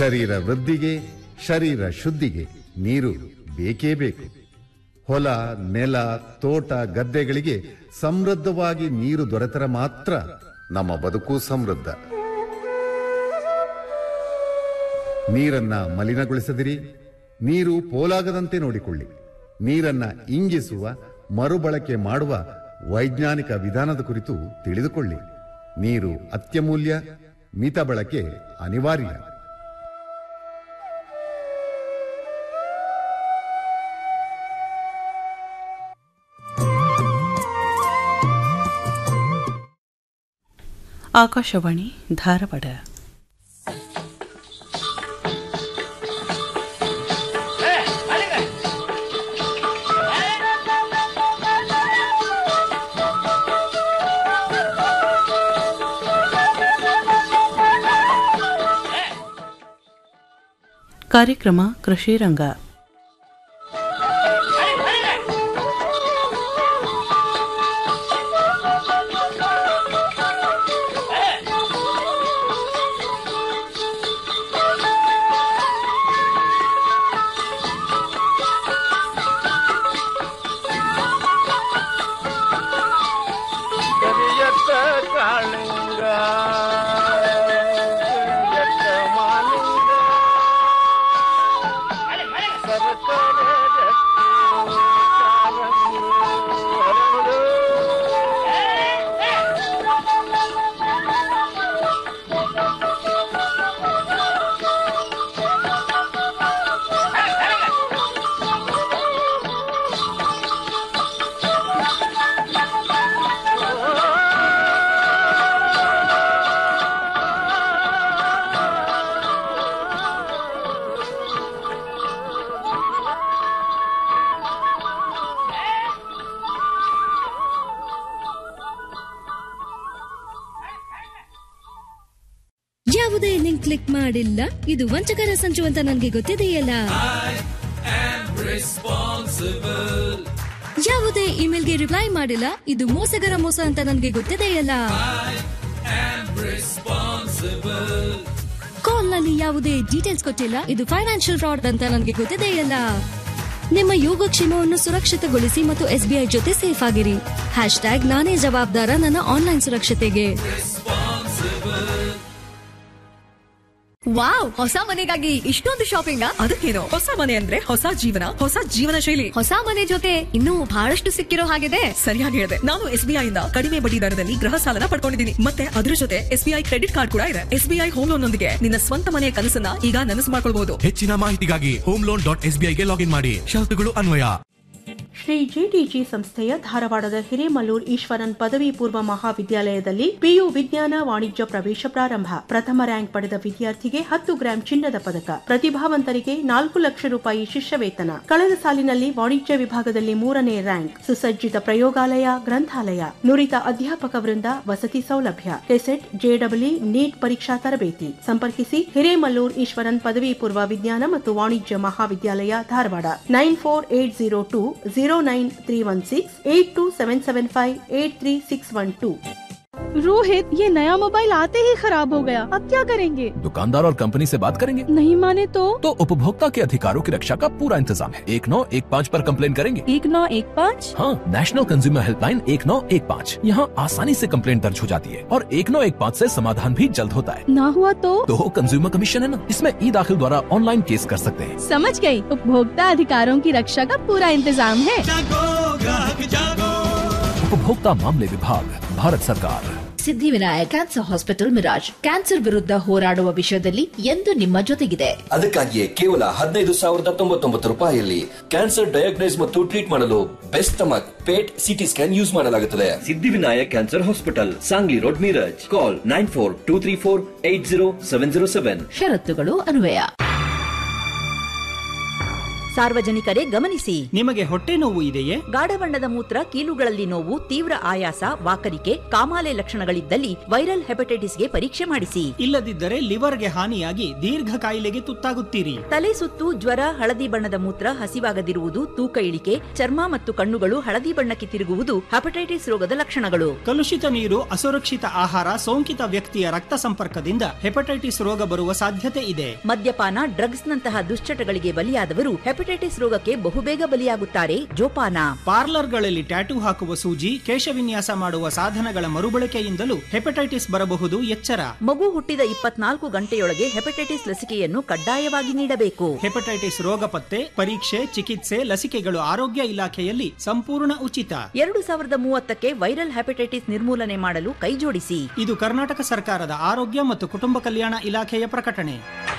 ಶರೀರ ವೃದ್ಧಿಗೆ ಶರೀರ ಶುದ್ಧಿಗೆ ನೀರು ಬೇಕೇ ಬೇಕು ಹೊಲ ನೆಲ ತೋಟ ಗದ್ದೆಗಳಿಗೆ ಸಮೃದ್ಧವಾಗಿ ನೀರು ದೊರೆತರೆ ಮಾತ್ರ ನಮ್ಮ ಬದುಕು ಸಮೃದ್ಧ ನೀರನ್ನ ಮಲಿನಗೊಳಿಸದಿರಿ ನೀರು ಪೋಲಾಗದಂತೆ ನೋಡಿಕೊಳ್ಳಿ ನೀರನ್ನ ಇಂಗಿಸುವ ಮರುಬಳಕೆ ಮಾಡುವ ವೈಜ್ಞಾನಿಕ ವಿಧಾನದ ಕುರಿತು ತಿಳಿದುಕೊಳ್ಳಿ ನೀರು ಅತ್ಯಮೂಲ್ಯ ಮಿತ ಬಳಕೆ ಅನಿವಾರ್ಯ ಆಕಾಶವಾಣಿ ಧಾರವಾಡ ಕಾರ್ಯಕ್ರಮ ಕೃಷಿ ರಂಗ ಕರಿಯತ್ತ ಕಾಳಿಂಗ ಕರಿಯತ್ತ ಮಾಲಿಂಗ ಸರಸರ ರಕ್ತಿ ಕಾಲಂಗು ಹರಡು. ಯಾವುದೇ ಲಿಂಕ್ ಕ್ಲಿಕ್ ಮಾಡಿಲ್ಲ ಇದು ವಂಚಕರ ಸಂಚು ಅಂತ ನನಗೆ ಗೊತ್ತಿದೆಯಲ್ಲ ಯಾವುದೇ ಇಮೇಲ್ಗೆ ರಿಪ್ಲೈ ಮಾಡಿಲ್ಲ ಇದು ಮೋಸಗರ ಮೋಸ ಅಂತ ನನಗೆ ಗೊತ್ತಿದೆಯಲ್ಲ ಕಾಲ್ ನಲ್ಲಿ ಯಾವುದೇ ಡೀಟೇಲ್ಸ್ ಕೊಟ್ಟಿಲ್ಲ ಇದು ಫೈನಾನ್ಷಿಯಲ್ ಫ್ರಾಡ್ ಅಂತ ನನಗೆ ಗೊತ್ತಿದೆಯಲ್ಲ ನಿಮ್ಮ ಯೋಗಕ್ಷೇಮವನ್ನು ಸುರಕ್ಷಿತಗೊಳಿಸಿ ಮತ್ತು ಎಸ್ಬಿಐ ಜೊತೆ ಸೇಫ್ ಆಗಿರಿ ಹ್ಯಾಶ್ ಟ್ಯಾಗ್ ನಾನೇ ಜವಾಬ್ದಾರ ನನ್ನ ಆನ್ಲೈನ್ ಸುರಕ್ಷತೆಗೆ ವಾವ್ ಹೊಸ ಮನೆಗಾಗಿ ಇಷ್ಟೊಂದು ಶಾಪಿಂಗ್ ಅದಕ್ಕೇನು ಹೊಸ ಮನೆ ಅಂದ್ರೆ ಹೊಸ ಜೀವನ ಹೊಸ ಜೀವನ ಶೈಲಿ ಹೊಸ ಮನೆ ಜೊತೆ ಇನ್ನೂ ಬಹಳಷ್ಟು ಸಿಕ್ಕಿರೋ ಹಾಗಿದೆ ಸರಿಯಾಗಿ ಹೇಳಿದೆ ನಾನು ಎಸ್ಬಿಐ ಇಂದ ಕಡಿಮೆ ಬಡ್ಡಿ ದರದಲ್ಲಿ ಗೃಹ ಸಾಲನ ಪಡ್ಕೊಂಡಿದ್ದೀನಿ ಮತ್ತೆ ಅದ್ರ ಜೊತೆ ಎಸ್ಬಿಐ ಕ್ರೆಡಿಟ್ ಕಾರ್ಡ್ ಕೂಡ ಇದೆ ಎಸ್ಬಿಐ ಹೋಮ್ ಲೋನ್ ನೊಂದಿಗೆ ನಿನ್ನ ಸ್ವಂತ ಮನೆಯ ಕನಸನ್ನ ಈಗ ನನಸು ಮಾಡ್ಕೊಳ್ಬಹುದು ಹೆಚ್ಚಿನ ಮಾಹಿತಿಗಾಗಿ ಹೋಮ್ ಲೋನ್ ಡಾಟ್ ಎಸ್ಬಿಐಗೆ ಲಾಗಿನ್ ಮಾಡಿ ಷರತ್ತುಗಳು ಅನ್ವಯ ಶ್ರೀ ಜಿಟಿಜಿ ಸಂಸ್ಥೆಯ ಧಾರವಾಡದ ಹಿರೇಮಲ್ಲೂರ್ ಈಶ್ವರನ್ ಪದವಿ ಪೂರ್ವ ಮಹಾವಿದ್ಯಾಲಯದಲ್ಲಿ ಪಿಯು ವಿಜ್ಞಾನ ವಾಣಿಜ್ಯ ಪ್ರವೇಶ ಪ್ರಾರಂಭ ಪ್ರಥಮ ರ್ಯಾಂಕ್ ಪಡೆದ ವಿದ್ಯಾರ್ಥಿಗೆ ಹತ್ತು ಗ್ರಾಂ ಚಿನ್ನದ ಪದಕ ಪ್ರತಿಭಾವಂತರಿಗೆ ನಾಲ್ಕು ಲಕ್ಷ ರೂಪಾಯಿ ಶಿಷ್ಯ ವೇತನ ಕಳೆದ ಸಾಲಿನಲ್ಲಿ ವಾಣಿಜ್ಯ ವಿಭಾಗದಲ್ಲಿ ಮೂರನೇ ರ್ಯಾಂಕ್ ಸುಸಜ್ಜಿತ ಪ್ರಯೋಗಾಲಯ ಗ್ರಂಥಾಲಯ ನುರಿತ ಅಧ್ಯಾಪಕ ವೃಂದ ವಸತಿ ಸೌಲಭ್ಯ ಕೆಸೆಟ್ ಜೆಡಬ್ಲ್ಯೂ ನೀಟ್ ಪರೀಕ್ಷಾ ತರಬೇತಿ ಸಂಪರ್ಕಿಸಿ ಹಿರೇಮಲ್ಲೂರ್ ಈಶ್ವರನ್ ಪದವಿ ಪೂರ್ವ ವಿಜ್ಞಾನ ಮತ್ತು ವಾಣಿಜ್ಯ ಮಹಾವಿದ್ಯಾಲಯ Dharwad nine four eight zero two zero nine three one six eight two seven seven five eight three six one two Rohit ये नया मोबाइल आते ही खराब हो गया अब क्या करेंगे दुकानदार और कंपनी से बात करेंगे नहीं माने तो तो उपभोक्ता के अधिकारों की रक्षा का पूरा इंतजाम है एक नौ एक पाँच आरोप कम्प्लेन करेंगे एक नौ एक पाँच हाँ नेशनल कंज्यूमर हेल्पलाइन एक नौ एक पाँच यहाँ आसानी से कंप्लेंट दर्ज हो जाती है और एक नौ एक पाँच ऐसी समाधान भी जल्द होता है ना हुआ तो तो कंज्यूमर कमीशन है ना इसमें ई दाखिल द्वारा ऑनलाइन केस कर सकते हैं समझ गई उपभोक्ता अधिकारों की रक्षा का पूरा इंतजाम है उपभोक्ता मामले विभाग भारत सरकार Siddhivinayak cancer hospital Miraj cancer ವಿರುದ್ಧ ಹೋರಾಡುವ ವಿಷಯದಲ್ಲಿ ಎಂದು ನಿಮ್ಮ ಜೊತೆಗಿದೆ ಅದಕ್ಕಾಗಿಯೇ ಕೇವಲ ಹದಿನೈದು ಸಾವಿರದ ತೊಂಬತ್ತೊಂಬತ್ತು ರೂಪಾಯಿಯಲ್ಲಿ ಕ್ಯಾನ್ಸರ್ ಡಯಾಗ್ನೈಸ್ ಮತ್ತು ಟ್ರೀಟ್ ಮಾಡಲು best stomach PET CT scan use ಮಾಡಲಾಗುತ್ತದೆ Siddhivinayak cancer hospital Sangli road Miraj call nine four two three four eight zero seven zero seven ಷರತ್ತುಗಳು ಅನ್ವಯ ಸಾರ್ವಜನಿಕರೇ ಗಮನಿಸಿ ನಿಮಗೆ ಹೊಟ್ಟೆ ನೋವು ಇದೆಯೇ ಗಾಢ ಬಣ್ಣದ ಮೂತ್ರ ಕೀಲುಗಳಲ್ಲಿ ನೋವು ತೀವ್ರ ಆಯಾಸ ವಾಕರಿಕೆ ಕಾಮಾಲೆ ಲಕ್ಷಣಗಳಿದ್ದಲ್ಲಿ ವೈರಲ್ ಹೆಪಟೈಟಿಸ್ಗೆ ಪರೀಕ್ಷೆ ಮಾಡಿಸಿ ಇಲ್ಲದಿದ್ದರೆ ಲಿವರ್ಗೆ ಹಾನಿಯಾಗಿ ದೀರ್ಘ ಕಾಯಿಲೆಗೆ ತುತ್ತಾಗುತ್ತೀರಿ ತಲೆ ಸುತ್ತು ಜ್ವರ ಹಳದಿ ಬಣ್ಣದ ಮೂತ್ರ ಹಸಿವಾಗದಿರುವುದು ತೂಕ ಇಳಿಕೆ ಚರ್ಮ ಮತ್ತು ಕಣ್ಣುಗಳು ಹಳದಿ ಬಣ್ಣಕ್ಕೆ ತಿರುಗುವುದು ಹೆಪಟೈಟಿಸ್ ರೋಗದ ಲಕ್ಷಣಗಳು ಕಲುಷಿತ ನೀರು ಅಸುರಕ್ಷಿತ ಆಹಾರ ಸೋಂಕಿತ ವ್ಯಕ್ತಿಯ ರಕ್ತ ಸಂಪರ್ಕದಿಂದ ಹೆಪಟೈಟಿಸ್ ರೋಗ ಬರುವ ಸಾಧ್ಯತೆ ಇದೆ ಮದ್ಯಪಾನ ಡ್ರಗ್ಸ್ ನಂತಹ ದುಶ್ಚಟಗಳಿಗೆ ಬಲಿಯಾದವರು ಹೆಪಟೈಟಿಸ್ ರೋಗಕ್ಕೆ ಬಹುಬೇಗ ಬಲಿಯಾಗುತ್ತಾರೆ ಜೋಪಾನ ಪಾರ್ಲರ್ಗಳಲ್ಲಿ ಟ್ಯಾಟೂ ಹಾಕುವ ಸೂಜಿ ಕೇಶವಿನ್ಯಾಸ ಮಾಡುವ ಸಾಧನಗಳ ಮರುಬಳಕೆಯಿಂದಲೂ ಹೆಪಟೈಟಿಸ್ ಬರಬಹುದು ಎಚ್ಚರ ಮಗು ಹುಟ್ಟಿದ ಇಪ್ಪತ್ನಾಲ್ಕು ಗಂಟೆಯೊಳಗೆ ಹೆಪಟೈಟಿಸ್ ಲಸಿಕೆಯನ್ನು ಕಡ್ಡಾಯವಾಗಿ ನೀಡಬೇಕು ಹೆಪಟೈಟಿಸ್ ರೋಗ ಪತ್ತೆ ಪರೀಕ್ಷೆ ಚಿಕಿತ್ಸೆ ಲಸಿಕೆಗಳು ಆರೋಗ್ಯ ಇಲಾಖೆಯಲ್ಲಿ ಸಂಪೂರ್ಣ ಉಚಿತ ಎರಡು ಸಾವಿರದ ಮೂವತ್ತಕ್ಕೆ ವೈರಲ್ ಹೆಪಟೈಟಿಸ್ ನಿರ್ಮೂಲನೆ ಮಾಡಲು ಕೈಜೋಡಿಸಿ ಇದು ಕರ್ನಾಟಕ ಸರ್ಕಾರದ ಆರೋಗ್ಯ ಮತ್ತು ಕುಟುಂಬ ಕಲ್ಯಾಣ ಇಲಾಖೆಯ ಪ್ರಕಟಣೆ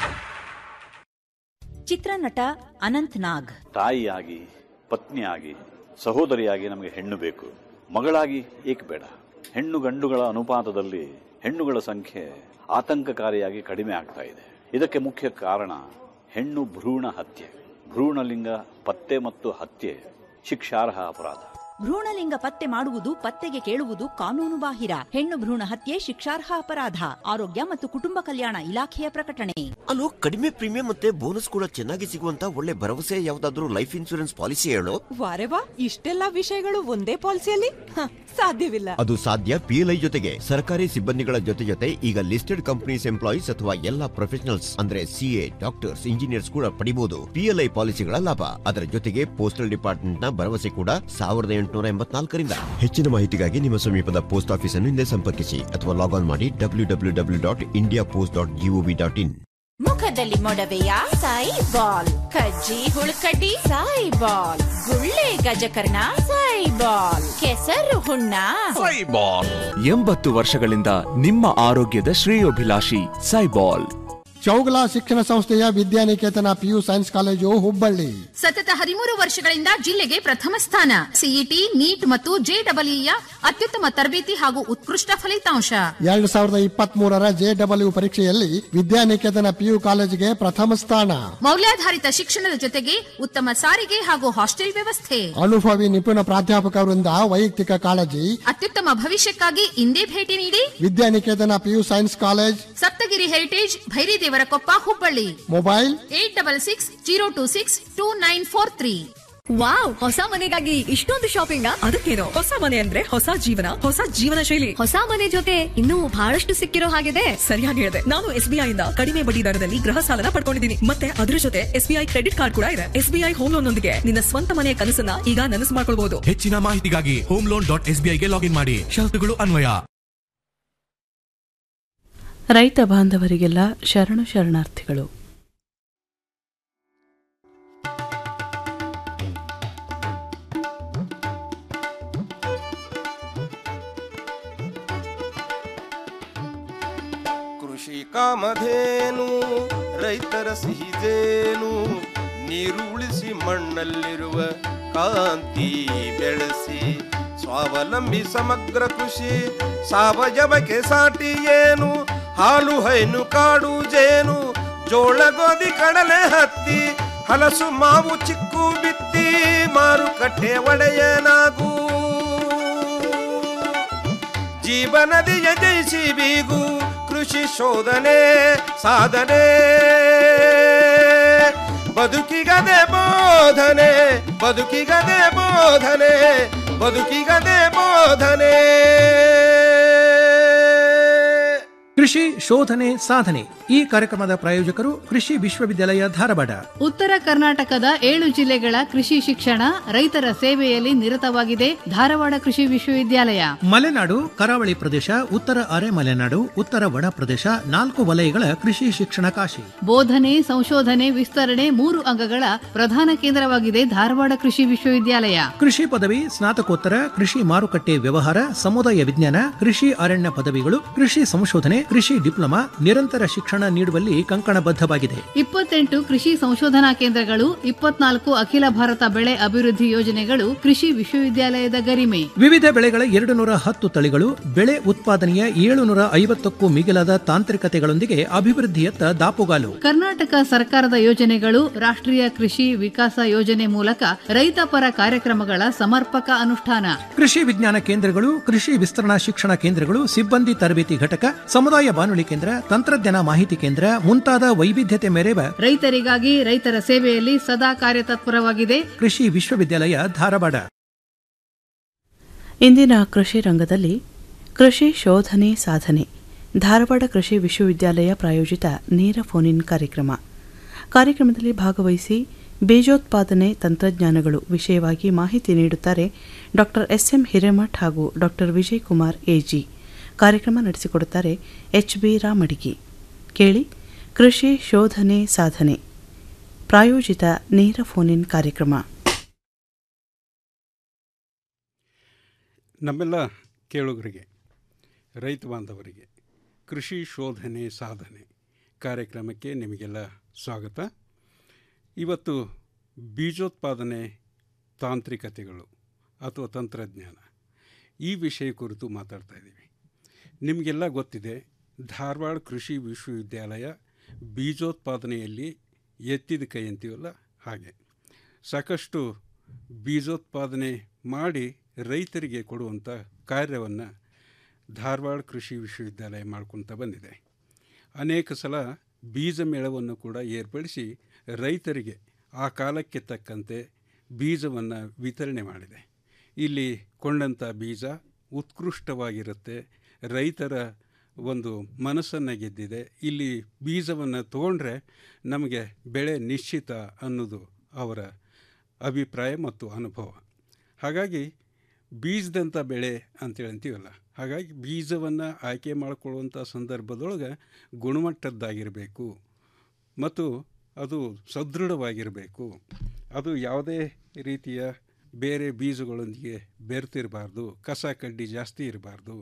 ಚಿತ್ರನಟ ಅನಂತ್ ನಾಗ್ ತಾಯಿಯಾಗಿ ಪತ್ನಿಯಾಗಿ ಸಹೋದರಿಯಾಗಿ ನಮಗೆ ಹೆಣ್ಣು ಬೇಕು ಮಗಳಾಗಿ ಏಕೆ ಬೇಡ ಹೆಣ್ಣು ಗಂಡುಗಳ ಅನುಪಾತದಲ್ಲಿ ಹೆಣ್ಣುಗಳ ಸಂಖ್ಯೆ ಆತಂಕಕಾರಿಯಾಗಿ ಕಡಿಮೆ ಆಗ್ತಾ ಇದೆ ಇದಕ್ಕೆ ಮುಖ್ಯ ಕಾರಣ ಹೆಣ್ಣು ಭ್ರೂಣ ಹತ್ಯೆ ಭ್ರೂಣಲಿಂಗ ಪತ್ತೆ ಮತ್ತು ಹತ್ಯೆ ಶಿಕ್ಷಾರ್ಹ ಅಪರಾಧ ಭ್ರೂಣಲಿಂಗ ಪತ್ತೆ ಮಾಡುವುದು ಪತ್ತೆಗೆ ಕೇಳುವುದು ಕಾನೂನು ಬಾಹಿರ ಹೆಣ್ಣು ಭ್ರೂಣ ಹತ್ಯೆ ಶಿಕ್ಷಾರ್ಹ ಅಪರಾಧ ಆರೋಗ್ಯ ಮತ್ತು ಕುಟುಂಬ ಕಲ್ಯಾಣ ಇಲಾಖೆಯ ಪ್ರಕಟಣೆ ಅಲ್ಲೋ ಕಡಿಮೆ ಪ್ರೀಮಿಯಂ ಮತ್ತೆ ಬೋನಸ್ ಕೂಡ ಚೆನ್ನಾಗಿ ಸಿಗುವಂತ ಒಳ್ಳೆ ಭರವಸೆ ಯಾವ್ದಾದ್ರು ಲೈಫ್ ಇನ್ಸೂರೆನ್ಸ್ ಪಾಲಿಸಿ ಹೇಳು ವಾರೆ ವಾ ಇಷ್ಟೆಲ್ಲಾ ವಿಷಯಗಳು ಒಂದೇ ಪಾಲಿಸಿಯಲ್ಲಿ ಹ, ಸಾಧ್ಯವಿಲ್ಲ ಅದು ಸಾಧ್ಯ ಪಿಎಲ್ಐ ಜೊತೆಗೆ ಸರ್ಕಾರಿ ಸಿಬ್ಬಂದಿಗಳ ಜೊತೆ ಜೊತೆ ಈಗ ಲಿಸ್ಟೆಡ್ ಕಂಪನೀಸ್ ಎಂಪ್ಲಾಯೀಸ್ ಅಥವಾ ಎಲ್ಲಾ ಪ್ರೊಫೆಷನಲ್ಸ್ ಅಂದ್ರೆ ಸಿಎ ಡಾಕ್ಟರ್ಸ್ ಇಂಜಿನಿಯರ್ಸ್ ಕೂಡ ಪಡಿಬಹುದು ಪಿಎಲ್ಐ ಪಾಲಿಸಿಗಳ ಲಾಭ ಅದರ ಜೊತೆಗೆ ಪೋಸ್ಟಲ್ ಡಿಪಾರ್ಟ್ಮೆಂಟ್ ನ ಭರವಸೆ ಕೂಡ ಸಾವಿರದ ಎಂಟುನೂರ ಎಂಬತ್ನಾಲ್ಕರಿಂದ ಹೆಚ್ಚಿನ ಮಾಹಿತಿಗಾಗಿ ನಿಮ್ಮ ಸಮೀಪದ ಪೋಸ್ಟ್ ಆಫೀಸ್ ಅನ್ನು ಹಿಂದೆ ಸಂಪರ್ಕಿಸಿ ಅಥವಾ ಲಾಗ್ ಆನ್ ಮಾಡಿ W W W dot India post dot gov dot in ಮುಖದಲ್ಲಿ ಮೊಡವೆಯ ಸಾಯಿ ಬಾಲ್ ಕಜ್ಜಿ ಹುಳುಕಡ್ಡಿ ಸಾಯಿ ಬಾಲ್ ಗುಳ್ಳೆ ಗಜಕರ್ಣ ಸಾಯಿ ಬಾಲ್ ಕೆಸರು ಹುಣ್ಣ ಎಂಬತ್ತು ವರ್ಷಗಳಿಂದ ನಿಮ್ಮ ಆರೋಗ್ಯದ ಶ್ರೇಯೋಭಿಲಾಷಿ ಸೈಬಾಲ್ ಚೌಗಲ ಶಿಕ್ಷಣ ಸಂಸ್ಥೆಯ Vidyaniketan PU science college Hubballi ಸತತ ಹದಿಮೂರು ವರ್ಷಗಳಿಂದ ಜಿಲ್ಲೆಗೆ ಪ್ರಥಮ ಸ್ಥಾನ ಸಿಇಟಿ ನೀಟ್ ಮತ್ತು ಜೆಡಬ್ಲ್ಯೂಯ ಅತ್ಯುತ್ತಮ ತರಬೇತಿ ಹಾಗೂ ಉತ್ಕೃಷ್ಟ ಫಲಿತಾಂಶ ಎರಡ್ ಸಾವಿರದ ಇಪ್ಪತ್ತ್ ಮೂರರ ಜೆಡಬ್ಲ್ಯೂ ಪರೀಕ್ಷೆಯಲ್ಲಿ ವಿದ್ಯಾನಿಕೇತನ ಪಿಯು ಕಾಲೇಜಿಗೆ ಪ್ರಥಮ ಸ್ಥಾನ ಮೌಲ್ಯಾಧಾರಿತ ಶಿಕ್ಷಣದ ಜೊತೆಗೆ ಉತ್ತಮ ಸಾರಿಗೆ ಹಾಗೂ ಹಾಸ್ಟೆಲ್ ವ್ಯವಸ್ಥೆ ಅನುಭವಿ ನಿಪುಣ ಪ್ರಾಧ್ಯಾಪಕರಿಂದ ವೈಯಕ್ತಿಕ ಕಾಳಜಿ ಅತ್ಯುತ್ತಮ ಭವಿಷ್ಯಕ್ಕಾಗಿ ಇಂದೇ ಭೇಟಿ ನೀಡಿ Vidyaniketan PU science college Saptagiri heritage Bhairidevarakoppa Hubballi mobile eight double six zero two six two nine four three wow ಹೊಸ ಮನೆಗಾಗಿ ಇಷ್ಟೊಂದು ಶಾಪಿಂಗ್ ಅದಕ್ಕೇನು ಹೊಸ ಮನೆ ಅಂದ್ರೆ ಹೊಸ ಜೀವನ ಹೊಸ ಜೀವನ ಶೈಲಿ ಹೊಸ ಮನೆ ಜೊತೆ ಇನ್ನೂ ಬಹಳಷ್ಟು ಸಿಕ್ಕಿರೋ ಹಾಗಿದೆ ಸರಿಯಾಗಿ ಹೇಳಿದೆ ನಾನು ಎಸ್ಬಿಐ ಇಂದ ಕಡಿಮೆ ಬಡ್ಡಿ ದರದಲ್ಲಿ ಗೃಹ ಸಾಲನ ಪಡ್ಕೊಂಡಿದ್ದೀನಿ ಮತ್ತೆ ಅದ್ರ ಜೊತೆ ಎಸ್ಬಿಐ ಕ್ರೆಡಿಟ್ ಕಾರ್ಡ್ ಕೂಡ ಇದೆ ಎಸ್ಬಿಐ ಹೋಮ್ ಲೋನ್ ನೊಂದಿಗೆ ನಿನ್ನ ಸ್ವಂತ ಮನೆಯ ಕನಸನ್ನ ಈಗ ನನಸು ಮಾಡ್ಕೊಳ್ಬಹುದು ಹೆಚ್ಚಿನ ಮಾಹಿತಿಗಾಗಿ ಹೋಮ್ ಲೋನ್ ಡಾಟ್ ಎಸ್ ಗೆ ಲಾಗಿನ್ ಮಾಡಿ ಷರತ್ತುಗಳು ಅನ್ವಯ ರೈತ ಬಾಂಧವರಿಗೆಲ್ಲ ಶರಣು ಶರಣಾರ್ಥಿಗಳು ಕೃಷಿ ಕಾಮಧೇನು ರೈತರ ಸಿಹಿದೇನು ನೀರು ಉಳಿಸಿ ಮಣ್ಣಲ್ಲಿರುವ ಕಾಂತಿ ಬೆಳೆಸಿ ಸ್ವಾವಲಂಬಿ ಸಮಗ್ರ ಕೃಷಿ ಸಾವಯವಕ್ಕೆ ಸಾಟಿ ಏನು ಹಾಲು ಹೈನು ಕಾಡು ಜೇನು ಜೋಳ ಗೋಧಿ ಕಡಲೆ ಹತ್ತಿ ಹಲಸು ಮಾವು ಚಿಕ್ಕು ಬಿತ್ತಿ ಮಾರುಕಟ್ಟೆ ಒಡೆಯನಾಗೂ ಜೀವನದಿಯ ಜಯಿಸಿ ಬೀಗು ಕೃಷಿ ಶೋಧನೆ ಸಾಧನೆ ಬದುಕಿಗದೆ ಬೋಧನೆ ಬದುಕಿಗದೆ ಬೋಧನೆ ಬದುಕಿಗದೆ ಬೋಧನೆ ಕೃಷಿ ಶೋಧನೆ ಸಾಧನೆ ಈ ಕಾರ್ಯಕ್ರಮದ ಪ್ರಾಯೋಜಕರು ಕೃಷಿ ವಿಶ್ವವಿದ್ಯಾಲಯ ಧಾರವಾಡ ಉತ್ತರ ಕರ್ನಾಟಕದ ಏಳು ಜಿಲ್ಲೆಗಳ ಕೃಷಿ ಶಿಕ್ಷಣ ರೈತರ ಸೇವೆಯಲ್ಲಿ ನಿರತವಾಗಿದೆ ಧಾರವಾಡ ಕೃಷಿ ವಿಶ್ವವಿದ್ಯಾಲಯ ಮಲೆನಾಡು ಕರಾವಳಿ ಪ್ರದೇಶ ಉತ್ತರ ಅರೆ ಮಲೆನಾಡು ಉತ್ತರ ಒಣ ಪ್ರದೇಶ ನಾಲ್ಕು ವಲಯಗಳ ಕೃಷಿ ಶಿಕ್ಷಣ ಕಾಶಿ ಬೋಧನೆ ಸಂಶೋಧನೆ ವಿಸ್ತರಣೆ ಮೂರು ಅಂಗಗಳ ಪ್ರಧಾನ ಕೇಂದ್ರವಾಗಿದೆ ಧಾರವಾಡ ಕೃಷಿ ವಿಶ್ವವಿದ್ಯಾಲಯ ಕೃಷಿ ಪದವಿ ಸ್ನಾತಕೋತ್ತರ ಕೃಷಿ ಮಾರುಕಟ್ಟೆ ವ್ಯವಹಾರ ಸಮುದಾಯ ವಿಜ್ಞಾನ ಕೃಷಿ ಅರಣ್ಯ ಪದವಿಗಳು ಕೃಷಿ ಸಂಶೋಧನೆ ಕೃಷಿ ಡಿಪ್ಲೊಮಾ ನಿರಂತರ ಶಿಕ್ಷಣ ನೀಡುವಲ್ಲಿ ಕಂಕಣಬದ್ಧವಾಗಿದೆ ಇಪ್ಪತ್ತೆಂಟು ಕೃಷಿ ಸಂಶೋಧನಾ ಕೇಂದ್ರಗಳು ಇಪ್ಪತ್ನಾಲ್ಕು ಅಖಿಲ ಭಾರತ ಬೆಳೆ ಅಭಿವೃದ್ಧಿ ಯೋಜನೆಗಳು ಕೃಷಿ ವಿಶ್ವವಿದ್ಯಾಲಯದ ಗರಿಮೆ ವಿವಿಧ ಬೆಳೆಗಳ ಎರಡು ನೂರ ಹತ್ತು ತಳಿಗಳು ಬೆಳೆ ಉತ್ಪಾದನೆಯ ಏಳುನೂರ ಐವತ್ತಕ್ಕೂ ಮಿಗಿಲಾದ ತಾಂತ್ರಿಕತೆಗಳೊಂದಿಗೆ ಅಭಿವೃದ್ಧಿಯತ್ತ ದಾಪುಗಾಲು ಕರ್ನಾಟಕ ಸರ್ಕಾರದ ಯೋಜನೆಗಳು ರಾಷ್ಟ್ರೀಯ ಕೃಷಿ ವಿಕಾಸ ಯೋಜನೆ ಮೂಲಕ ರೈತ ಪರ ಕಾರ್ಯಕ್ರಮಗಳ ಸಮರ್ಪಕ ಅನುಷ್ಠಾನ ಕೃಷಿ ವಿಜ್ಞಾನ ಕೇಂದ್ರಗಳು ಕೃಷಿ ವಿಸ್ತರಣಾ ಶಿಕ್ಷಣ ಕೇಂದ್ರಗಳು ಸಿಬ್ಬಂದಿ ತರಬೇತಿ ಘಟಕ ಸಮುದಾಯ ಬಾನುಲಿ ಕೇಂದ್ರ ತಂತ್ರಜ್ಞಾನ ಮಾಹಿತಿ ಕೇಂದ್ರ ಮುಂತಾದ ವೈವಿಧ್ಯತೆ ಮೆರೆವ ರೈತರಿಗಾಗಿ ರೈತರ ಸೇವೆಯಲ್ಲಿ ಸದಾ ಕಾರ್ಯತತ್ಪರವಾಗಿದೆ ಕೃಷಿ ವಿಶ್ವವಿದ್ಯಾಲಯ ಧಾರವಾಡ ಇಂದಿನ ಕೃಷಿ ರಂಗದಲ್ಲಿ ಕೃಷಿ ಶೋಧನೆ ಸಾಧನೆ ಧಾರವಾಡ ಕೃಷಿ ವಿಶ್ವವಿದ್ಯಾಲಯ ಪ್ರಾಯೋಜಿತ ನೇರ ಫೋನ್ ಇನ್ ಕಾರ್ಯಕ್ರಮ ಕಾರ್ಯಕ್ರಮದಲ್ಲಿ ಭಾಗವಹಿಸಿ ಬೀಜೋತ್ಪಾದನೆ ತಂತ್ರಜ್ಞಾನಗಳು ವಿಷಯವಾಗಿ ಮಾಹಿತಿ ನೀಡುತ್ತಾರೆ ಡಾಕ್ಟರ್ ಎಸ್ಎಂ ಹಿರೇಮಠ್ ಹಾಗೂ ಡಾಕ್ಟರ್ ವಿಜಯ್ ಕುಮಾರ್ ಎಜಿ ಕಾರ್ಯಕ್ರಮ ನಡೆಸಿಕೊಡುತ್ತಾರೆ ಎಚ್ ಬಿ ರಾಮಡಿಗಿ ಕೇಳಿ ಕೃಷಿ ಶೋಧನೆ ಸಾಧನೆ ಪ್ರಾಯೋಜಿತ ನೇರ ಫೋನ್ ಇನ್ ಕಾರ್ಯಕ್ರಮ ನಮ್ಮೆಲ್ಲ ಕೇಳುಗರಿಗೆ ರೈತ ಬಾಂಧವರಿಗೆ ಕೃಷಿ ಶೋಧನೆ ಸಾಧನೆ ಕಾರ್ಯಕ್ರಮಕ್ಕೆ ನಿಮಗೆಲ್ಲ ಸ್ವಾಗತ ಇವತ್ತು ಬೀಜೋತ್ಪಾದನೆ ತಾಂತ್ರಿಕತೆಗಳು ಅಥವಾ ತಂತ್ರಜ್ಞಾನ ಈ ವಿಷಯ ಕುರಿತು ಮಾತಾಡ್ತಾ ಇದ್ದೀವಿ ನಿಮಗೆಲ್ಲ ಗೊತ್ತಿದೆ ಧಾರವಾಡ ಕೃಷಿ ವಿಶ್ವವಿದ್ಯಾಲಯ ಬೀಜೋತ್ಪಾದನೆಯಲ್ಲಿ ಎತ್ತಿದ ಕೈ ಅಂತೀವಲ್ಲ ಹಾಗೆ ಸಾಕಷ್ಟು ಬೀಜೋತ್ಪಾದನೆ ಮಾಡಿ ರೈತರಿಗೆ ಕೊಡುವಂಥ ಕಾರ್ಯವನ್ನು ಧಾರವಾಡ ಕೃಷಿ ವಿಶ್ವವಿದ್ಯಾಲಯ ಮಾಡ್ಕೊತ ಬಂದಿದೆ ಅನೇಕ ಸಲ ಬೀಜ ಮೇಳವನ್ನು ಕೂಡ ಏರ್ಪಡಿಸಿ ರೈತರಿಗೆ ಆ ಕಾಲಕ್ಕೆ ತಕ್ಕಂತೆ ಬೀಜವನ್ನು ವಿತರಣೆ ಮಾಡಿದೆ ಇಲ್ಲಿ ಕೊಂಡಂಥ ಬೀಜ ಉತ್ಕೃಷ್ಟವಾಗಿರುತ್ತೆ ರೈತರ ಒಂದು ಮನಸ್ಸನ್ನು ಗೆದ್ದಿದೆ ಇಲ್ಲಿ ಬೀಜವನ್ನು ತಗೊಂಡ್ರೆ ನಮಗೆ ಬೆಳೆ ನಿಶ್ಚಿತ ಅನ್ನೋದು ಅವರ ಅಭಿಪ್ರಾಯ ಮತ್ತು ಅನುಭವ ಹಾಗಾಗಿ ಬೀಜದಂಥ ಬೆಳೆ ಅಂತೇಳಿ ಅಂತೀವಲ್ಲ ಹಾಗಾಗಿ ಬೀಜವನ್ನು ಆಯ್ಕೆ ಮಾಡಿಕೊಳ್ಳುವಂಥ ಸಂದರ್ಭದೊಳಗೆ ಗುಣಮಟ್ಟದ್ದಾಗಿರಬೇಕು ಮತ್ತು ಅದು ಸದೃಢವಾಗಿರಬೇಕು ಅದು ಯಾವುದೇ ರೀತಿಯ ಬೇರೆ ಬೀಜಗಳೊಂದಿಗೆ ಬೆರೆತಿರಬಾರ್ದು ಕಸ ಕಡ್ಡಿ ಜಾಸ್ತಿ ಇರಬಾರ್ದು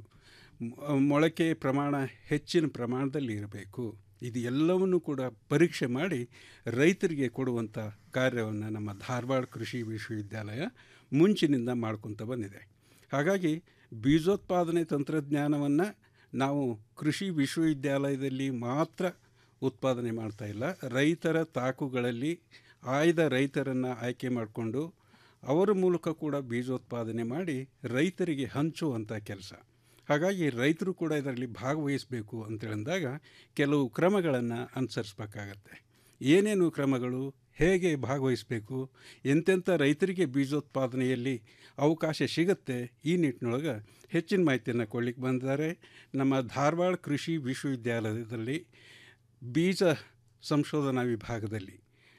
ಮೊಳಕೆ ಪ್ರಮಾಣ ಹೆಚ್ಚಿನ ಪ್ರಮಾಣದಲ್ಲಿ ಇರಬೇಕು ಇದು ಎಲ್ಲವನ್ನು ಕೂಡ ಪರೀಕ್ಷೆ ಮಾಡಿ ರೈತರಿಗೆ ಕೊಡುವಂಥ ಕಾರ್ಯವನ್ನು ನಮ್ಮ ಧಾರವಾಡ ಕೃಷಿ ವಿಶ್ವವಿದ್ಯಾಲಯ ಮುಂಚಿನಿಂದ ಮಾಡ್ಕೊತ ಬಂದಿದೆ ಹಾಗಾಗಿ ಬೀಜೋತ್ಪಾದನೆ ತಂತ್ರಜ್ಞಾನವನ್ನು ನಾವು ಕೃಷಿ ವಿಶ್ವವಿದ್ಯಾಲಯದಲ್ಲಿ ಮಾತ್ರ ಉತ್ಪಾದನೆ ಮಾಡ್ತಾ ಇಲ್ಲ ರೈತರ ತಾಕುಗಳಲ್ಲಿ ಆಯ್ದ ರೈತರನ್ನು ಆಯ್ಕೆ ಮಾಡಿಕೊಂಡು ಅವರ ಮೂಲಕ ಕೂಡ ಬೀಜೋತ್ಪಾದನೆ ಮಾಡಿ ರೈತರಿಗೆ ಹಂಚುವಂಥ ಕೆಲಸ ಹಾಗಾಗಿ ರೈತರು ಕೂಡ ಇದರಲ್ಲಿ ಭಾಗವಹಿಸಬೇಕು ಅಂತೇಳಿದಾಗ ಕೆಲವು ಕ್ರಮಗಳನ್ನು ಅನುಸರಿಸ್ಬೇಕಾಗತ್ತೆ ಏನೇನು ಕ್ರಮಗಳು ಹೇಗೆ ಭಾಗವಹಿಸಬೇಕು ಎಂತೆಂಥ ರೈತರಿಗೆ ಬೀಜೋತ್ಪಾದನೆಯಲ್ಲಿ ಅವಕಾಶ ಸಿಗುತ್ತೆ ಈ ನಿಟ್ಟಿನೊಳಗೆ ಹೆಚ್ಚಿನ ಮಾಹಿತಿಯನ್ನು ಕೊಡ್ಲಿಕ್ಕೆ ಬಂದಿದ್ದಾರೆ ನಮ್ಮ ಧಾರವಾಡ ಕೃಷಿ ವಿಶ್ವವಿದ್ಯಾಲಯದಲ್ಲಿ ಬೀಜ ಸಂಶೋಧನಾ ವಿಭಾಗದಲ್ಲಿ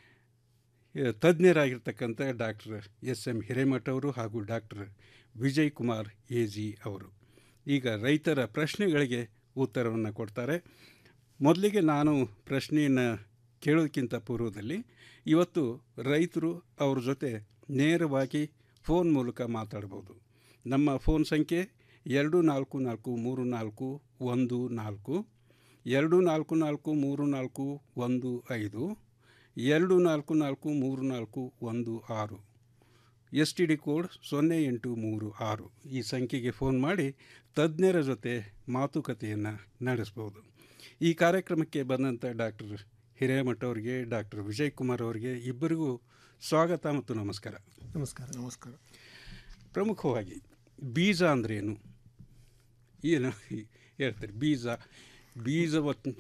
ತಜ್ಞರಾಗಿರ್ತಕ್ಕಂಥ ಡಾಕ್ಟರ್ ಎಸ್ ಎಂ ಹಿರೇಮಠ ಅವರು ಹಾಗೂ doctor Vijay Kumar A G ಅವರು ಈಗ ರೈತರ ಪ್ರಶ್ನೆಗಳಿಗೆ ಉತ್ತರವನ್ನು ಕೊಡ್ತಾರೆ ಮೊದಲಿಗೆ ನಾನು ಪ್ರಶ್ನೆಯನ್ನು ಕೇಳೋದಕ್ಕಿಂತ ಪೂರ್ವದಲ್ಲಿ ಇವತ್ತು ರೈತರು ಅವ್ರ ಜೊತೆ ನೇರವಾಗಿ ಫೋನ್ ಮೂಲಕ ಮಾತಾಡ್ಬೋದು ನಮ್ಮ ಫೋನ್ ಸಂಖ್ಯೆ ಎರಡು ನಾಲ್ಕು ನಾಲ್ಕು ಮೂರು ನಾಲ್ಕು ಒಂದು ನಾಲ್ಕು ಎರಡು ನಾಲ್ಕು ನಾಲ್ಕು ಮೂರು ನಾಲ್ಕು ಒಂದು ಐದು ಎರಡು ನಾಲ್ಕು ನಾಲ್ಕು ಮೂರು ನಾಲ್ಕು ಒಂದು ಆರು ಎಸ್ ಟಿ ಡಿ ಕೋಡ್ ಸೊನ್ನೆ ಎಂಟು ಮೂರು ಆರು ಈ ಸಂಖ್ಯೆಗೆ ಫೋನ್ ಮಾಡಿ ತಜ್ಞರ ಜೊತೆ ಮಾತುಕತೆಯನ್ನು ನಡೆಸ್ಬೋದು ಈ ಕಾರ್ಯಕ್ರಮಕ್ಕೆ ಬಂದಂಥ ಡಾಕ್ಟರ್ ಹಿರೇಮಠ ಅವರಿಗೆ ಡಾಕ್ಟರ್ ವಿಜಯ್ ಕುಮಾರ್ ಅವರಿಗೆ ಇಬ್ಬರಿಗೂ ಸ್ವಾಗತ ಮತ್ತು ನಮಸ್ಕಾರ ನಮಸ್ಕಾರ ನಮಸ್ಕಾರ ಪ್ರಮುಖವಾಗಿ ಬೀಜ ಅಂದ್ರೇನು ಏನು ಹೇಳ್ತಾರೆ ಬೀಜ ಬೀಜ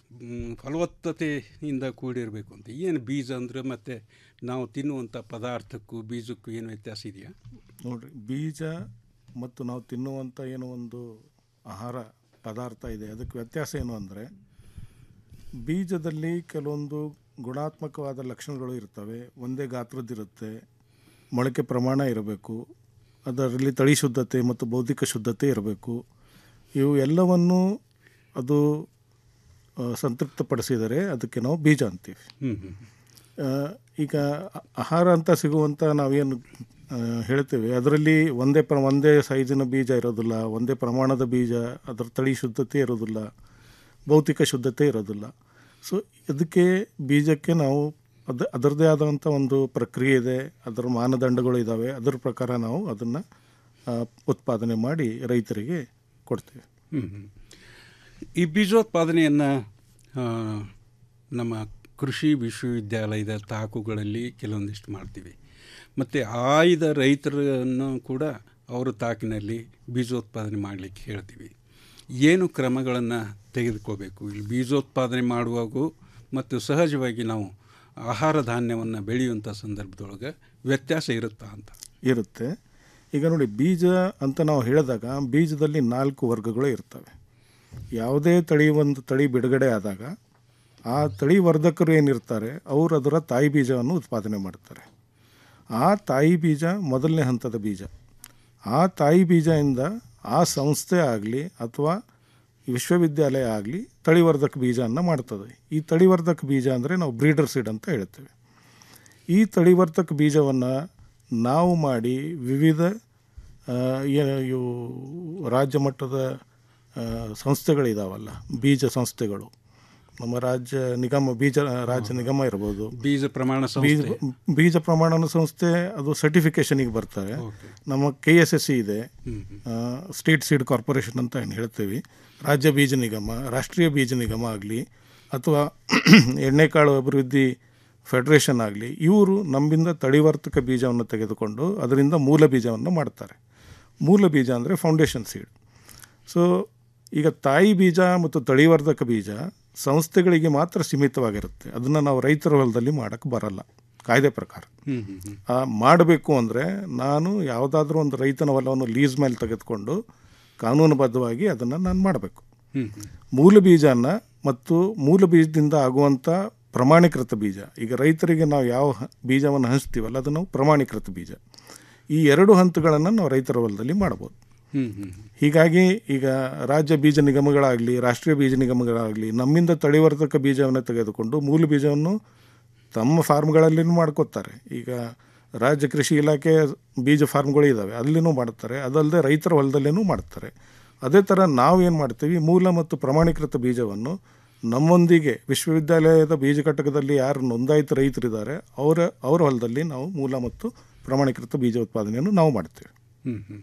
ಫಲವತ್ತತೆಯಿಂದ ಕೂಡಿರಬೇಕು ಅಂತ ಏನು ಬೀಜ ಅಂದರೆ ಮತ್ತು ನಾವು ತಿನ್ನುವಂಥ ಪದಾರ್ಥಕ್ಕೂ ಬೀಜಕ್ಕೂ ಏನು ವ್ಯತ್ಯಾಸ ಇದೆಯಾ ನೋಡ್ರಿ ಬೀಜ ಮತ್ತು ನಾವು ತಿನ್ನುವಂಥ ಏನೋ ಒಂದು ಆಹಾರ ಪದಾರ್ಥ ಇದೆ ಅದಕ್ಕೆ ವ್ಯತ್ಯಾಸ ಏನು ಅಂದರೆ ಬೀಜದಲ್ಲಿ ಕೆಲವೊಂದು ಗುಣಾತ್ಮಕವಾದ ಲಕ್ಷಣಗಳು ಇರ್ತವೆ ಒಂದೇ ಗಾತ್ರದ್ದಿರುತ್ತೆ ಮೊಳಕೆ ಪ್ರಮಾಣ ಇರಬೇಕು ಅದರಲ್ಲಿ ತಳಿ ಶುದ್ಧತೆ ಮತ್ತು ಬೌದ್ಧಿಕ ಶುದ್ಧತೆ ಇರಬೇಕು ಇವು ಎಲ್ಲವನ್ನು ಅದು ಸಂತೃಪ್ತಪಡಿಸಿದರೆ ಅದಕ್ಕೆ ನಾವು ಬೀಜ ಅಂತೀವಿ ಈಗ ಆಹಾರ ಅಂತ ಸಿಗುವಂಥ ನಾವೇನು ಹೇಳ್ತೇವೆ ಅದರಲ್ಲಿ ಒಂದೇ ಪ್ರ ಒಂದೇ ಸೈಜಿನ ಬೀಜ ಇರೋದಿಲ್ಲ ಒಂದೇ ಪ್ರಮಾಣದ ಬೀಜ ಅದರ ತಳಿ ಶುದ್ಧತೆ ಇರೋದಿಲ್ಲ ಭೌತಿಕ ಶುದ್ಧತೆ ಇರೋದಿಲ್ಲ ಸೊ ಇದಕ್ಕೆ ಬೀಜಕ್ಕೆ ನಾವು ಅದು ಅದರದ್ದೇ ಆದಂಥ ಒಂದು ಪ್ರಕ್ರಿಯೆ ಇದೆ ಅದರ ಮಾನದಂಡಗಳು ಇದ್ದಾವೆ ಅದರ ಪ್ರಕಾರ ನಾವು ಅದನ್ನು ಉತ್ಪಾದನೆ ಮಾಡಿ ರೈತರಿಗೆ ಕೊಡ್ತೇವೆ ಹ್ಮ್, ಹ್ಮ್. ಈ ಬೀಜೋತ್ಪಾದನೆಯನ್ನು ನಮ್ಮ ಕೃಷಿ ವಿಶ್ವವಿದ್ಯಾಲಯದ ತಾಕುಗಳಲ್ಲಿ ಕೆಲವೊಂದಿಷ್ಟು ಮಾಡ್ತೀವಿ ಮತ್ತು ಆಯ್ದ ರೈತರನ್ನು ಕೂಡ ಅವರ ತಾಕಿನಲ್ಲಿ ಬೀಜೋತ್ಪಾದನೆ ಮಾಡಲಿಕ್ಕೆ ಹೇಳ್ತೀವಿ ಏನು ಕ್ರಮಗಳನ್ನು ತೆಗೆದುಕೋಬೇಕು ಇಲ್ಲಿ ಬೀಜೋತ್ಪಾದನೆ ಮಾಡುವಾಗೂ ಮತ್ತು ಸಹಜವಾಗಿ ನಾವು ಆಹಾರ ಧಾನ್ಯವನ್ನು ಬೆಳೆಯುವಂಥ ಸಂದರ್ಭದೊಳಗೆ ವ್ಯತ್ಯಾಸ ಇರುತ್ತಾ ಅಂತ ಇರುತ್ತೆ ಈಗ ನೋಡಿ ಬೀಜ ಅಂತ ನಾವು ಹೇಳಿದಾಗ ಬೀಜದಲ್ಲಿ ನಾಲ್ಕು ವರ್ಗಗಳು ಇರ್ತವೆ ಯಾವುದೇ ತಳಿ ಒಂದು ತಳಿ ಬಿಡುಗಡೆ ಆದಾಗ ಆ ತಳಿ ವರ್ಧಕರು ಏನಿರ್ತಾರೆ ಅವರು ಅದರ ತಾಯಿ ಬೀಜವನ್ನು ಉತ್ಪಾದನೆ ಮಾಡ್ತಾರೆ ಆ ತಾಯಿ ಬೀಜ ಮೊದಲನೇ ಹಂತದ ಬೀಜ ಆ ತಾಯಿ ಬೀಜದಿಂದ ಆ ಸಂಸ್ಥೆ ಆಗಲಿ ಅಥವಾ ವಿಶ್ವವಿದ್ಯಾಲಯ ಆಗಲಿ ತಳಿವರ್ಧಕ ಬೀಜವನ್ನು ಮಾಡ್ತದೆ ಈ ತಳಿವರ್ಧಕ ಬೀಜ ಅಂದರೆ ನಾವು ಬ್ರೀಡರ್ ಸೀಡ್ ಅಂತ ಹೇಳ್ತೇವೆ ಈ ತಳಿವರ್ಧಕ ಬೀಜವನ್ನು ನಾವು ಮಾಡಿ ವಿವಿಧ ಆ, ಏನು ಇವು ರಾಜ್ಯ ಮಟ್ಟದ ಆ, ಸಂಸ್ಥೆಗಳಿದಾವಲ್ಲ ಬೀಜ ಸಂಸ್ಥೆಗಳು ನಮ್ಮ ರಾಜ್ಯ ನಿಗಮ ಬೀಜ ರಾಜ್ಯ ನಿಗಮ ಇರ್ಬೋದು ಬೀಜ ಪ್ರಮಾಣ ಬೀಜ ಸಂಸ್ಥೆ ಬೀಜ ಪ್ರಮಾಣನ ಸಂಸ್ಥೆ ಅದು ಸರ್ಟಿಫಿಕೇಷನಿಗೆ ಬರ್ತಾರೆ ನಮ್ಮ ಕೆ ಎಸ್ ಎಸ್ ಸಿ ಇದೆ ಸ್ಟೇಟ್ ಸೀಡ್ ಕಾರ್ಪೊರೇಷನ್ ಅಂತ ಏನು ಹೇಳ್ತೀವಿ ರಾಜ್ಯ ಬೀಜ ನಿಗಮ ರಾಷ್ಟ್ರೀಯ ಬೀಜ ನಿಗಮ ಆಗಲಿ ಅಥವಾ ಎಣ್ಣೆಕಾಳು ಅಭಿವೃದ್ಧಿ ಫೆಡರೇಷನ್ ಆಗಲಿ ಇವರು ನಮ್ಮಿಂದ ತಳಿವರ್ತಕ ಬೀಜವನ್ನು ತೆಗೆದುಕೊಂಡು ಅದರಿಂದ ಮೂಲ ಬೀಜವನ್ನು ಮಾಡ್ತಾರೆ ಮೂಲ ಬೀಜ ಅಂದರೆ ಫೌಂಡೇಶನ್ ಸೀಡ್ ಸೊ ಈಗ ತಾಯಿ ಬೀಜ ಮತ್ತು ತಳಿವರ್ಧಕ ಬೀಜ ಸಂಸ್ಥೆಗಳಿಗೆ ಮಾತ್ರ ಸೀಮಿತವಾಗಿರುತ್ತೆ ಅದನ್ನು ನಾವು ರೈತರ ಹೊಲದಲ್ಲಿ ಮಾಡೋಕ್ಕೆ ಬರಲ್ಲ ಕಾಯ್ದೆ ಪ್ರಕಾರ ಹ್ಮ್, ಹ್ಮ್, ಹ್ಮ್. ಆ, ಮಾಡಬೇಕು ಅಂದರೆ ನಾನು ಯಾವುದಾದ್ರೂ ಒಂದು ರೈತನ ಹೊಲವನ್ನು ಲೀಸ್ ಮೇಲೆ ತೆಗೆದುಕೊಂಡು ಕಾನೂನುಬದ್ಧವಾಗಿ ಅದನ್ನು ನಾನು ಮಾಡಬೇಕು ಹ್ಮ್, ಹ್ಮ್. ಮೂಲ ಬೀಜನ ಮತ್ತು ಮೂಲ ಬೀಜದಿಂದ ಆಗುವಂಥ ಪ್ರಮಾಣೀಕೃತ ಬೀಜ ಈಗ ರೈತರಿಗೆ ನಾವು ಯಾವ ಹ- ಬೀಜವನ್ನು ಹಂಚ್ತೀವಲ್ಲ ಅದು ನಾವು ಪ್ರಮಾಣೀಕೃತ ಬೀಜ ಈ ಎರಡು ಹಂತಗಳನ್ನು ನಾವು ರೈತರ ಹೊಲದಲ್ಲಿ ಮಾಡ್ಬೋದು ಹ್ಮ್, ಹ್ಮ್, ಹ್ಮ್. ಹೀಗಾಗಿ ಈಗ ರಾಜ್ಯ ಬೀಜ ನಿಗಮಗಳಾಗಲಿ ರಾಷ್ಟ್ರೀಯ ಬೀಜ ನಿಗಮಗಳಾಗಲಿ ನಮ್ಮಿಂದ ತಳಿವರ್ಧಕ ಬೀಜವನ್ನು ತೆಗೆದುಕೊಂಡು ಮೂಲ ಬೀಜವನ್ನು ತಮ್ಮ ಫಾರ್ಮ್ಗಳಲ್ಲಿನೂ ಮಾಡ್ಕೋತಾರೆ ಈಗ ರಾಜ್ಯ ಕೃಷಿ ಇಲಾಖೆ ಬೀಜ ಫಾರ್ಮ್ಗಳು ಇದ್ದಾವೆ ಅಲ್ಲಿನೂ ಮಾಡ್ತಾರೆ ಅದಲ್ಲದೆ ರೈತರ ಹೊಲದಲ್ಲೇನೂ ಮಾಡ್ತಾರೆ ಅದೇ ಥರ ನಾವು ಏನು ಮಾಡ್ತೀವಿ ಮೂಲ ಮತ್ತು ಪ್ರಮಾಣೀಕೃತ ಬೀಜವನ್ನು ನಮ್ಮೊಂದಿಗೆ ವಿಶ್ವವಿದ್ಯಾಲಯದ ಬೀಜ ಘಟಕದಲ್ಲಿ ಯಾರು ನೋಂದಾಯಿತ ರೈತರಿದ್ದಾರೆ ಅವರ ಅವರ ಹೊಲದಲ್ಲಿ ನಾವು ಮೂಲ ಮತ್ತು ಪ್ರಮಾಣೀಕೃತ ಬೀಜ ಉತ್ಪಾದನೆಯನ್ನು ನಾವು ಮಾಡ್ತೇವೆ ಹ್ಮ್, ಹ್ಮ್.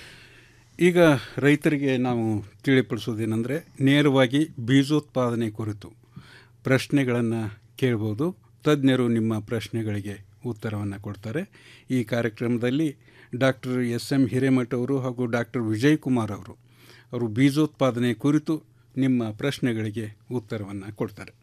ಈಗ ರೈತರಿಗೆ ನಾವು ತಿಳಿಪಡಿಸೋದೇನೆಂದರೆ ನೇರವಾಗಿ ಬೀಜೋತ್ಪಾದನೆ ಕುರಿತು ಪ್ರಶ್ನೆಗಳನ್ನು ಕೇಳ್ಬೋದು ತಜ್ಞರು ನಿಮ್ಮ ಪ್ರಶ್ನೆಗಳಿಗೆ ಉತ್ತರವನ್ನು ಕೊಡ್ತಾರೆ ಈ ಕಾರ್ಯಕ್ರಮದಲ್ಲಿ ಡಾಕ್ಟರ್ ಎಸ್ ಎಂ ಹಿರೇಮಠ ಅವರು ಹಾಗೂ ಡಾಕ್ಟರ್ ವಿಜಯ್ ಕುಮಾರ್ ಅವರು ಅವರು ಬೀಜೋತ್ಪಾದನೆ ಕುರಿತು ನಿಮ್ಮ ಪ್ರಶ್ನೆಗಳಿಗೆ ಉತ್ತರವನ್ನು ಕೊಡ್ತಾರೆ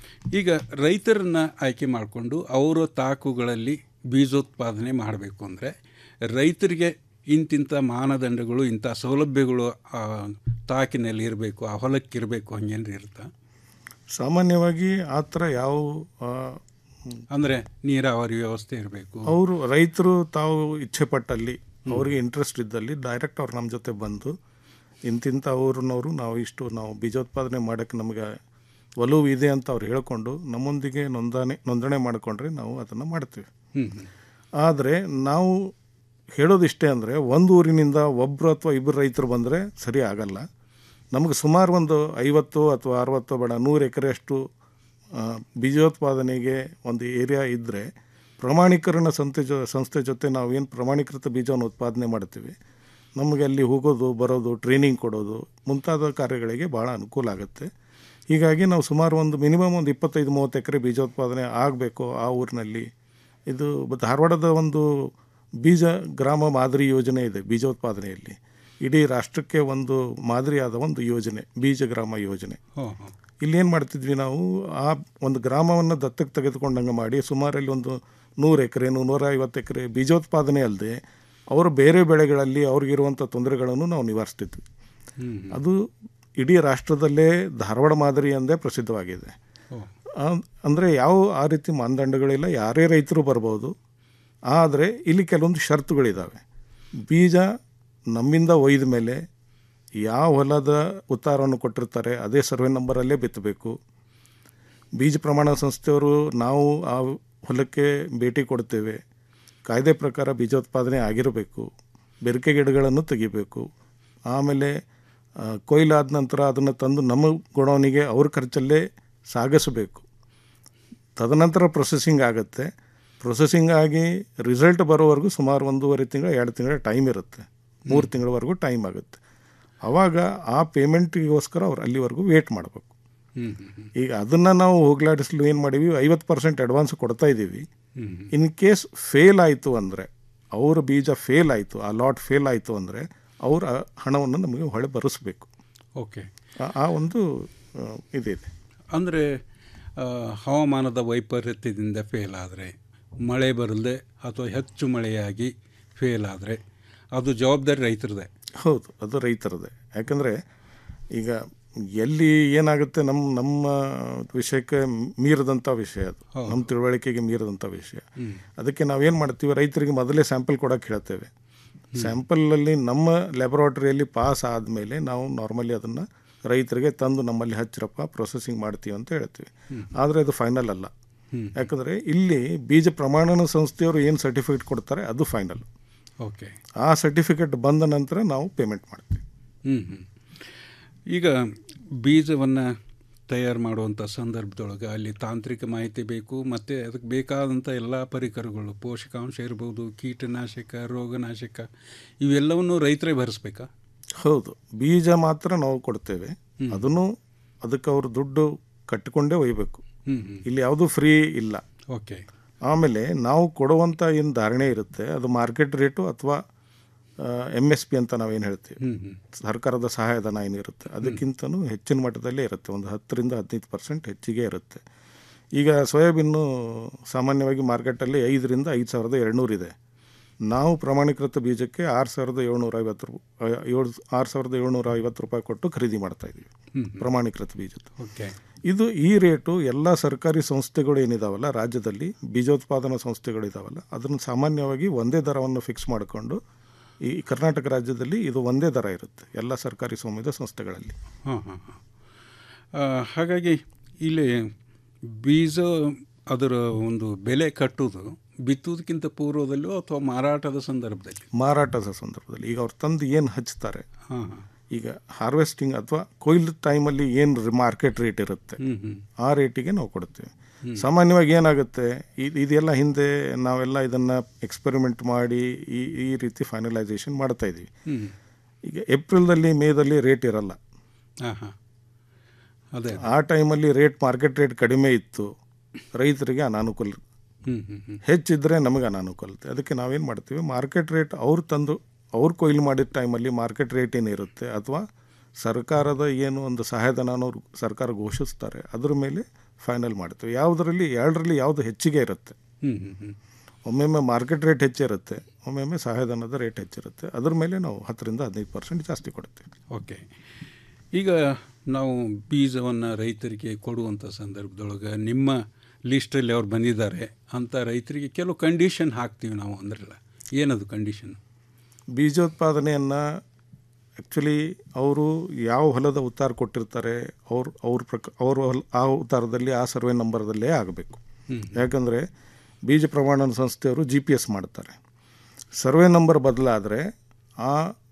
ಈಗ ರೈತರನ್ನ ಆಯ್ಕೆ ಮಾಡಿಕೊಂಡು ಅವರ ತಾಕುಗಳಲ್ಲಿ ಬೀಜೋತ್ಪಾದನೆ ಮಾಡಬೇಕು ಅಂದರೆ ರೈತರಿಗೆ ಇಂತಿಂಥ ಮಾನದಂಡಗಳು ಇಂಥ ಸೌಲಭ್ಯಗಳು ಆ ತಾಕಿನಲ್ಲಿ ಇರಬೇಕು ಆ ಹೊಲಕ್ಕಿರಬೇಕು ಹಂಗೇನ್ರಿ ಇರುತ್ತಾ ಸಾಮಾನ್ಯವಾಗಿ ಆ ಥರ ಯಾವ ಆ, ಅಂದರೆ ನೀರಾವರಿ ವ್ಯವಸ್ಥೆ ಇರಬೇಕು ಅವರು ರೈತರು ತಾವು ಇಚ್ಛೆ ಪಟ್ಟಲ್ಲಿ ಅವರಿಗೆ ಇಂಟ್ರೆಸ್ಟ್ ಇದ್ದಲ್ಲಿ ಡೈರೆಕ್ಟ್ ಅವ್ರು ನಮ್ಮ ಜೊತೆ ಬಂದು ಇಂತಿಂಥ ಊರಿನವರು ನಾವು ಇಷ್ಟು ನಾವು ಬೀಜೋತ್ಪಾದನೆ ಮಾಡೋಕ್ಕೆ ನಮಗೆ ಒಲವು ಇದೆ ಅಂತ ಅವ್ರು ಹೇಳ್ಕೊಂಡು ನಮ್ಮೊಂದಿಗೆ ನೋಂದಣಿ ನೋಂದಣಿ ಮಾಡಿಕೊಂಡ್ರೆ ನಾವು ಅದನ್ನು ಮಾಡ್ತೀವಿ ಹ್ಮ್, ಹ್ಮ್. ಆದರೆ ನಾವು ಹೇಳೋದಿಷ್ಟೇ ಅಂದರೆ ಒಂದು ಊರಿನಿಂದ ಒಬ್ಬರು ಅಥವಾ ಇಬ್ಬರು ರೈತರು ಬಂದರೆ ಸರಿ ಆಗಲ್ಲ ನಮಗೆ ಸುಮಾರು ಒಂದು ಐವತ್ತು ಅಥವಾ ಅರವತ್ತು ಬೇಡ ನೂರು ಎಕರೆಯಷ್ಟು ಆ, ಬೀಜೋತ್ಪಾದನೆಗೆ ಒಂದು ಏರಿಯಾ ಇದ್ದರೆ ಪ್ರಮಾಣೀಕರಣ ಸಂಸ್ಥೆ ಜೊ ಸಂಸ್ಥೆ ಜೊತೆ ನಾವು ಏನು ಪ್ರಮಾಣೀಕೃತ ಬೀಜವನ್ನು ಉತ್ಪಾದನೆ ಮಾಡ್ತೀವಿ ನಮಗೆ ಅಲ್ಲಿ ಹೋಗೋದು ಬರೋದು ಟ್ರೈನಿಂಗ್ ಕೊಡೋದು ಮುಂತಾದ ಕಾರ್ಯಗಳಿಗೆ ಭಾಳ ಅನುಕೂಲ ಆಗುತ್ತೆ ಹೀಗಾಗಿ ನಾವು ಸುಮಾರು ಒಂದು ಮಿನಿಮಮ್ ಒಂದು ಇಪ್ಪತ್ತೈದು ಮೂವತ್ತು ಎಕರೆ ಬೀಜೋತ್ಪಾದನೆ ಆಗಬೇಕು ಆ ಊರಿನಲ್ಲಿ ಇದು ಬ- ಧಾರವಾಡದ ಒಂದು ಬೀಜ ಗ್ರಾಮ ಮಾದರಿ ಯೋಜನೆ ಇದೆ ಬೀಜೋತ್ಪಾದನೆಯಲ್ಲಿ ಇಡೀ ರಾಷ್ಟ್ರಕ್ಕೆ ಒಂದು ಮಾದರಿಯಾದ ಒಂದು ಯೋಜನೆ ಬೀಜ ಗ್ರಾಮ ಯೋಜನೆ ಹೋ, ಹೋ. ಇಲ್ಲಿ ಏನು ಮಾಡ್ತಿದ್ವಿ ನಾವು ಆ ಒಂದು ಗ್ರಾಮವನ್ನು ದತ್ತಕ್ಕೆ ತೆಗೆದುಕೊಂಡಂಗೆ ಮಾಡಿ ಸುಮಾರಲ್ಲಿ ಒಂದು ನೂರು ಎಕರೆ ನೂರ ಐವತ್ತು ಎಕರೆ ಬೀಜೋತ್ಪಾದನೆ ಅಲ್ಲದೆ ಅವರು ಬೇರೆ ಬೆಳೆಗಳಲ್ಲಿ ಅವ್ರಿಗಿರುವಂಥ ತೊಂದರೆಗಳನ್ನು ನಾವು ನಿವಾರಿಸ್ತಿದ್ವಿ ಹ್ಮ್. ಅದು ಇಡೀ ರಾಷ್ಟ್ರದಲ್ಲೇ ಧಾರವಾಡ ಮಾದರಿ ಎಂದೇ ಪ್ರಸಿದ್ಧವಾಗಿದೆ ಓ. ಅಂದರೆ ಯಾವ ಆ ರೀತಿ ಮಾನದಂಡಗಳಿಲ್ಲ ಯಾರೇ ರೈತರು ಬರ್ಬೋದು ಆದರೆ ಇಲ್ಲಿ ಕೆಲವೊಂದು ಷರತ್ತುಗಳಿದ್ದಾವೆ ಬೀಜ ನಮ್ಮಿಂದ ಒಯ್ದ ಮೇಲೆ ಯಾವ ಹೊಲದ ಉತ್ತಾರವನ್ನು ಕೊಟ್ಟಿರ್ತಾರೆ ಅದೇ ಸರ್ವೆ ನಂಬರಲ್ಲೇ ಬಿತ್ತಬೇಕು ಬೀಜ ಪ್ರಮಾಣ ಸಂಸ್ಥೆಯವರು ನಾವು ಆ ಹೊಲಕ್ಕೆ ಭೇಟಿ ಕೊಡ್ತೇವೆ ಕಾಯ್ದೆ ಪ್ರಕಾರ ಬೀಜೋತ್ಪಾದನೆ ಆಗಿರಬೇಕು ಬೆರಕೆ ಗಿಡಗಳನ್ನು ತೆಗಿಬೇಕು ಆಮೇಲೆ ಆ, ಕೊಯ್ಲಾದ ನಂತರ ಅದನ್ನು ತಂದು ನಮ್ಮ ಗೋಡೌನಿಗೆ ಅವ್ರ ಖರ್ಚಲ್ಲೇ ಸಾಗಿಸಬೇಕು ತದನಂತರ ಪ್ರೊಸೆಸಿಂಗ್ ಆಗುತ್ತೆ ಪ್ರೊಸೆಸಿಂಗ್ ಆಗಿ ರಿಸಲ್ಟ್ ಬರೋವರೆಗೂ ಸುಮಾರು ಒಂದೂವರೆ ತಿಂಗಳು ಎರಡು ತಿಂಗಳ ಟೈಮ್ ಇರುತ್ತೆ ಮೂರು ತಿಂಗಳವರೆಗೂ ಟೈಮ್ ಆಗುತ್ತೆ ಆವಾಗ ಆ ಪೇಮೆಂಟಿಗೋಸ್ಕರ ಅವ್ರು ಅಲ್ಲಿವರೆಗೂ ವೇಟ್ ಮಾಡಬೇಕು ಹ್ಮ್ ಹ್ಮ್ ಈಗ ಅದನ್ನು ನಾವು ಹೋಗ್ಲಾಡಿಸಲು ಏನು ಮಾಡೀವಿ ಐವತ್ತು ಪರ್ಸೆಂಟ್ ಅಡ್ವಾನ್ಸ್ ಕೊಡ್ತಾ ಇದ್ದೀವಿ ಹ್ಮ್ ಇನ್ ಕೇಸ್ ಫೇಲ್ ಆಯಿತು ಅಂದರೆ ಅವ್ರ ಬೀಜ ಫೇಲ್ ಆಯಿತು ಆ ಲಾಟ್ ಫೇಲ್ ಆಯಿತು ಅಂದರೆ ಅವ್ರ ಆ ಹಣವನ್ನು ನಮಗೆ ಹೊಳೆ ಬರೆಸ್ಬೇಕು ಓಕೆ ಆ- ಆ ಒಂದು ಆ, ಇದಿದೆ ಅಂದರೆ ಹವಾಮಾನದ ವೈಪರೀತ್ಯದಿಂದ ಫೇಲ್ ಆದರೆ ಮಳೆ ಬರದೆ ಅಥವಾ ಹೆಚ್ಚು ಮಳೆಯಾಗಿ ಫೇಲ್ ಆದರೆ ಅದು ಜವಾಬ್ದಾರಿ ರೈತರದೇ ಹೌದು ಅದು ರೈತರದೇ ಯಾಕಂದರೆ ಈಗ ಎಲ್ಲಿ ಏನಾಗುತ್ತೆ ನಮ್ಮ ನಮ್ಮ ವಿಷಯಕ್ಕೆ ಮೀರದಂಥ ವಿಷಯ ಅದು ಹೌದು. ನಮ್ಮ ತಿಳುವಳಿಕೆಗೆ ಮೀರದಂಥ ವಿಷಯ ಹ್ಮ್. ಅದಕ್ಕೆ ನಾವೇನು ಮಾಡ್ತೀವಿ ರೈತರಿಗೆ ಮೊದಲೇ ಸ್ಯಾಂಪಲ್ ಕೊಡೋಕೆ ಹೇಳ್ತೇವೆ ಸ್ಯಾಂಪಲಲ್ಲಿ ನಮ್ಮ ಲ್ಯಾಬೊರೇಟರಿಯಲ್ಲಿ ಪಾಸ್ ಆದಮೇಲೆ ನಾವು ನಾರ್ಮಲಿ ಅದನ್ನು ರೈತರಿಗೆ ತಂದು ನಮ್ಮಲ್ಲಿ ಹಚ್ಚಿರಪ್ಪ ಪ್ರೊಸೆಸಿಂಗ್ ಮಾಡ್ತೀವಿ ಅಂತ ಹೇಳ್ತೀವಿ ಹ್ಮ್. ಆದರೆ ಅದು ಫೈನಲ್ ಅಲ್ಲ ಹ್ಮ್. ಯಾಕಂದರೆ ಇಲ್ಲಿ ಬೀಜ ಪ್ರಮಾಣನ ಸಂಸ್ಥೆಯವರು ಏನು ಸರ್ಟಿಫಿಕೇಟ್ ಕೊಡ್ತಾರೆ ಅದು ಫೈನಲ್ ಓಕೆ ಆ ಸರ್ಟಿಫಿಕೇಟ್ ಬಂದ ನಂತರ ನಾವು ಪೇಮೆಂಟ್ ಮಾಡ್ತೀವಿ ಹ್ಞೂ ಹ್ಞೂ ಈಗ ಬೀಜವನ್ನು ತಯಾರು ಮಾಡುವಂಥ ಸಂದರ್ಭದೊಳಗೆ ಅಲ್ಲಿ ತಾಂತ್ರಿಕ ಮಾಹಿತಿ ಬೇಕು ಮತ್ತು ಅದಕ್ಕೆ ಬೇಕಾದಂಥ ಎಲ್ಲ ಪರಿಕರಗಳು ಪೋಷಕಾಂಶ ಇರ್ಬೋದು ಕೀಟನಾಶಕ ರೋಗನಾಶಕ ಇವೆಲ್ಲವನ್ನು ರೈತರೇ ಭರಿಸ್ಬೇಕಾ ಹೌದು ಬೀಜ ಮಾತ್ರ ನಾವು ಕೊಡ್ತೇವೆ ಅದನ್ನು ಅದಕ್ಕೆ ಅವರು ದುಡ್ಡು ಕಟ್ಟಿಕೊಂಡೇ ಒಯ್ಯಬೇಕು ಹ್ಮ್, ಹ್ಮ್. ಇಲ್ಲಿ ಯಾವುದು ಫ್ರೀ ಇಲ್ಲ ಓಕೆ ಆಮೇಲೆ ನಾವು ಕೊಡುವಂಥ ಏನು ಧಾರಣೆ ಇರುತ್ತೆ ಅದು ಮಾರ್ಕೆಟ್ ರೇಟು ಅಥವಾ ಎಮ್ ಎಸ್ ಪಿ ಅಂತ ನಾವೇನು ಹೇಳ್ತೀವಿ ಹ್ಮ್, ಹ್ಮ್. ಸರ್ಕಾರದ ಸಹಾಯಧನ ಏನಿರುತ್ತೆ ಅದಕ್ಕಿಂತನೂ ಹೆಚ್ಚಿನ ಮಟ್ಟದಲ್ಲೇ ಇರುತ್ತೆ ಒಂದು ಹತ್ತರಿಂದ ಹದಿನೈದು ಪರ್ಸೆಂಟ್ ಹೆಚ್ಚಿಗೆ ಇರುತ್ತೆ ಈಗ ಸೋಯಾಬೀನು ಸಾಮಾನ್ಯವಾಗಿ ಮಾರ್ಕೆಟಲ್ಲಿ ಐದರಿಂದ ಐದು ಸಾವಿರದ ಎರಡುನೂರು ಇದೆ ನಾವು ಪ್ರಮಾಣೀಕೃತ ಬೀಜಕ್ಕೆ ಆರು ಸಾವಿರದ ಏಳ್ನೂರ ಐವತ್ತು ರೂ ಏಳು ಆರು ಸಾವಿರದ ಏಳ್ನೂರ ಐವತ್ತು ರೂಪಾಯಿ ಕೊಟ್ಟು ಖರೀದಿ ಮಾಡ್ತಾ ಇದ್ದೀವಿ ಹ್ಮ್. ಪ್ರಮಾಣೀಕೃತ ಬೀಜದ್ದು ಓಕೆ ಇದು ಈ ರೇಟು ಎಲ್ಲ ಸರ್ಕಾರಿ ಸಂಸ್ಥೆಗಳು ಏನಿದಾವಲ್ಲ ರಾಜ್ಯದಲ್ಲಿ ಬೀಜೋತ್ಪಾದನಾ ಸಂಸ್ಥೆಗಳು ಇದಾವಲ್ಲ ಅದನ್ನು ಸಾಮಾನ್ಯವಾಗಿ ಒಂದೇ ದರವನ್ನು ಫಿಕ್ಸ್ ಮಾಡಿಕೊಂಡು ಈ ಕರ್ನಾಟಕ ರಾಜ್ಯದಲ್ಲಿ ಇದು ಒಂದೇ ದರ ಇರುತ್ತೆ ಎಲ್ಲ ಸರ್ಕಾರಿ ಸ್ವಾಮ್ಯದ ಸಂಸ್ಥೆಗಳಲ್ಲಿ ಹಾಂ ಹಾಂ ಹಾಂ ಹಾಗಾಗಿ ಇಲ್ಲಿ ಬೀಜ ಅದರ ಒಂದು ಬೆಲೆ ಕಟ್ಟುವುದು ಬಿತ್ತುವುದಕ್ಕಿಂತ ಪೂರ್ವದಲ್ಲೂ ಅಥವಾ ಮಾರಾಟದ ಸಂದರ್ಭದಲ್ಲಿ ಮಾರಾಟದ ಸಂದರ್ಭದಲ್ಲಿ ಈಗ ಅವ್ರು ತಂದು ಏನು ಹಚ್ತಾರೆ ಹಾಂ ಹಾಂ ಈಗ ಹಾರ್ವೆಸ್ಟಿಂಗ್ ಅಥವಾ ಕೊಯ್ಲು ಟೈಮಲ್ಲಿ ಏನು ಮಾರ್ಕೆಟ್ ರೇಟ್ ಇರುತ್ತೆ ಹ್ಮ್, ಹ್ಮ್. ಆ ರೇಟಿಗೆ ನಾವು ಕೊಡ್ತೇವೆ ಸಾಮಾನ್ಯವಾಗಿ ಏನಾಗುತ್ತೆ ಇ- ಇದೆಲ್ಲ ಹಿಂದೆ ನಾವೆಲ್ಲ ಇದನ್ನು ಎಕ್ಸ್ಪೆರಿಮೆಂಟ್ ಮಾಡಿ ಈ ಈ ರೀತಿ ಫೈನಲೈಸೇಷನ್ ಮಾಡ್ತಾ ಇದ್ದೀವಿ ಹ್ಮ್. ಈಗ ಏಪ್ರಿಲ್ದಲ್ಲಿ ಮೇದಲ್ಲಿ ರೇಟ್ ಇರಲ್ಲ ಹಾಂ ಹಾಂ ಅದೇ ಆ ಟೈಮಲ್ಲಿ ರೇಟ್ ಮಾರ್ಕೆಟ್ ರೇಟ್ ಕಡಿಮೆ ಇತ್ತು ರೈತರಿಗೆ ಅನಾನುಕೂಲ ಹ್ಮ್, ಹ್ಮ್, ಹ್ಮ್. ಹೆಚ್ಚಿದ್ರೆ ನಮಗೆ ಅನಾನುಕೂಲತೆ ಅದಕ್ಕೆ ನಾವೇನು ಮಾಡ್ತೀವಿ ಮಾರ್ಕೆಟ್ ರೇಟ್ ಅವ್ರು ತಂದು ಅವ್ರು ಕೊಯ್ಲು ಮಾಡಿದ ಟೈಮಲ್ಲಿ ಮಾರ್ಕೆಟ್ ರೇಟ್ ಏನಿರುತ್ತೆ ಅಥವಾ ಸರ್ಕಾರದ ಏನು ಒಂದು ಸಹಾಯಧನ ಅನ್ನೋರು ಸರ್ಕಾರ ಘೋಷಿಸ್ತಾರೆ ಅದ್ರ ಮೇಲೆ ಫೈನಲ್ ಮಾಡ್ತೀವಿ ಯಾವುದರಲ್ಲಿ ಎರಡರಲ್ಲಿ ಯಾವುದು ಹೆಚ್ಚಿಗೆ ಇರುತ್ತೆ ಹ್ಮ್, ಹ್ಮ್, ಹ್ಮ್. ಒಮ್ಮೊಮ್ಮೆ ಮಾರ್ಕೆಟ್ ರೇಟ್ ಹೆಚ್ಚಿರುತ್ತೆ ಒಮ್ಮೊಮ್ಮೆ ಸಹಾಯಧನದ ರೇಟ್ ಹೆಚ್ಚಿರುತ್ತೆ ಅದ್ರ ಮೇಲೆ ನಾವು ಹತ್ತರಿಂದ ಹದಿನೈದು ಪರ್ಸೆಂಟ್ ಜಾಸ್ತಿ ಕೊಡ್ತೀವಿ ಓಕೆ ಈಗ ನಾವು ಬೀಜವನ್ನು ರೈತರಿಗೆ ಕೊಡುವಂಥ ಸಂದರ್ಭದೊಳಗೆ ನಿಮ್ಮ ಲಿಸ್ಟಲ್ಲಿ ಅವ್ರು ಬಂದಿದ್ದಾರೆ ಅಂತ ರೈತರಿಗೆ ಕೆಲವು ಕಂಡೀಷನ್ ಹಾಕ್ತೀವಿ ನಾವು ಅಂದ್ರಲ್ಲ ಏನದು ಕಂಡೀಷನ್ ಬೀಜೋತ್ಪಾದನೆಯನ್ನು ಆ್ಯಕ್ಚುಲಿ ಅವರು ಯಾವ ಹೊಲದ ಉತ್ತಾರ ಕೊಟ್ಟಿರ್ತಾರೆ ಅವ್ರು ಅವ್ರ ಪ್ರಕ ಅವ್ರ ಹೊಲ ಆ ಉತ್ತಾರದಲ್ಲಿ ಆ ಸರ್ವೆ ನಂಬರ್ದಲ್ಲೇ ಆಗಬೇಕು ಹ್ಮ್. ಯಾಕಂದರೆ ಬೀಜ ಪ್ರಮಾಣನ ಸಂಸ್ಥೆಯವರು ಜಿ ಪಿ ಎಸ್ ಮಾಡ್ತಾರೆ ಸರ್ವೆ ನಂಬರ್ ಬದಲಾದರೆ ಆ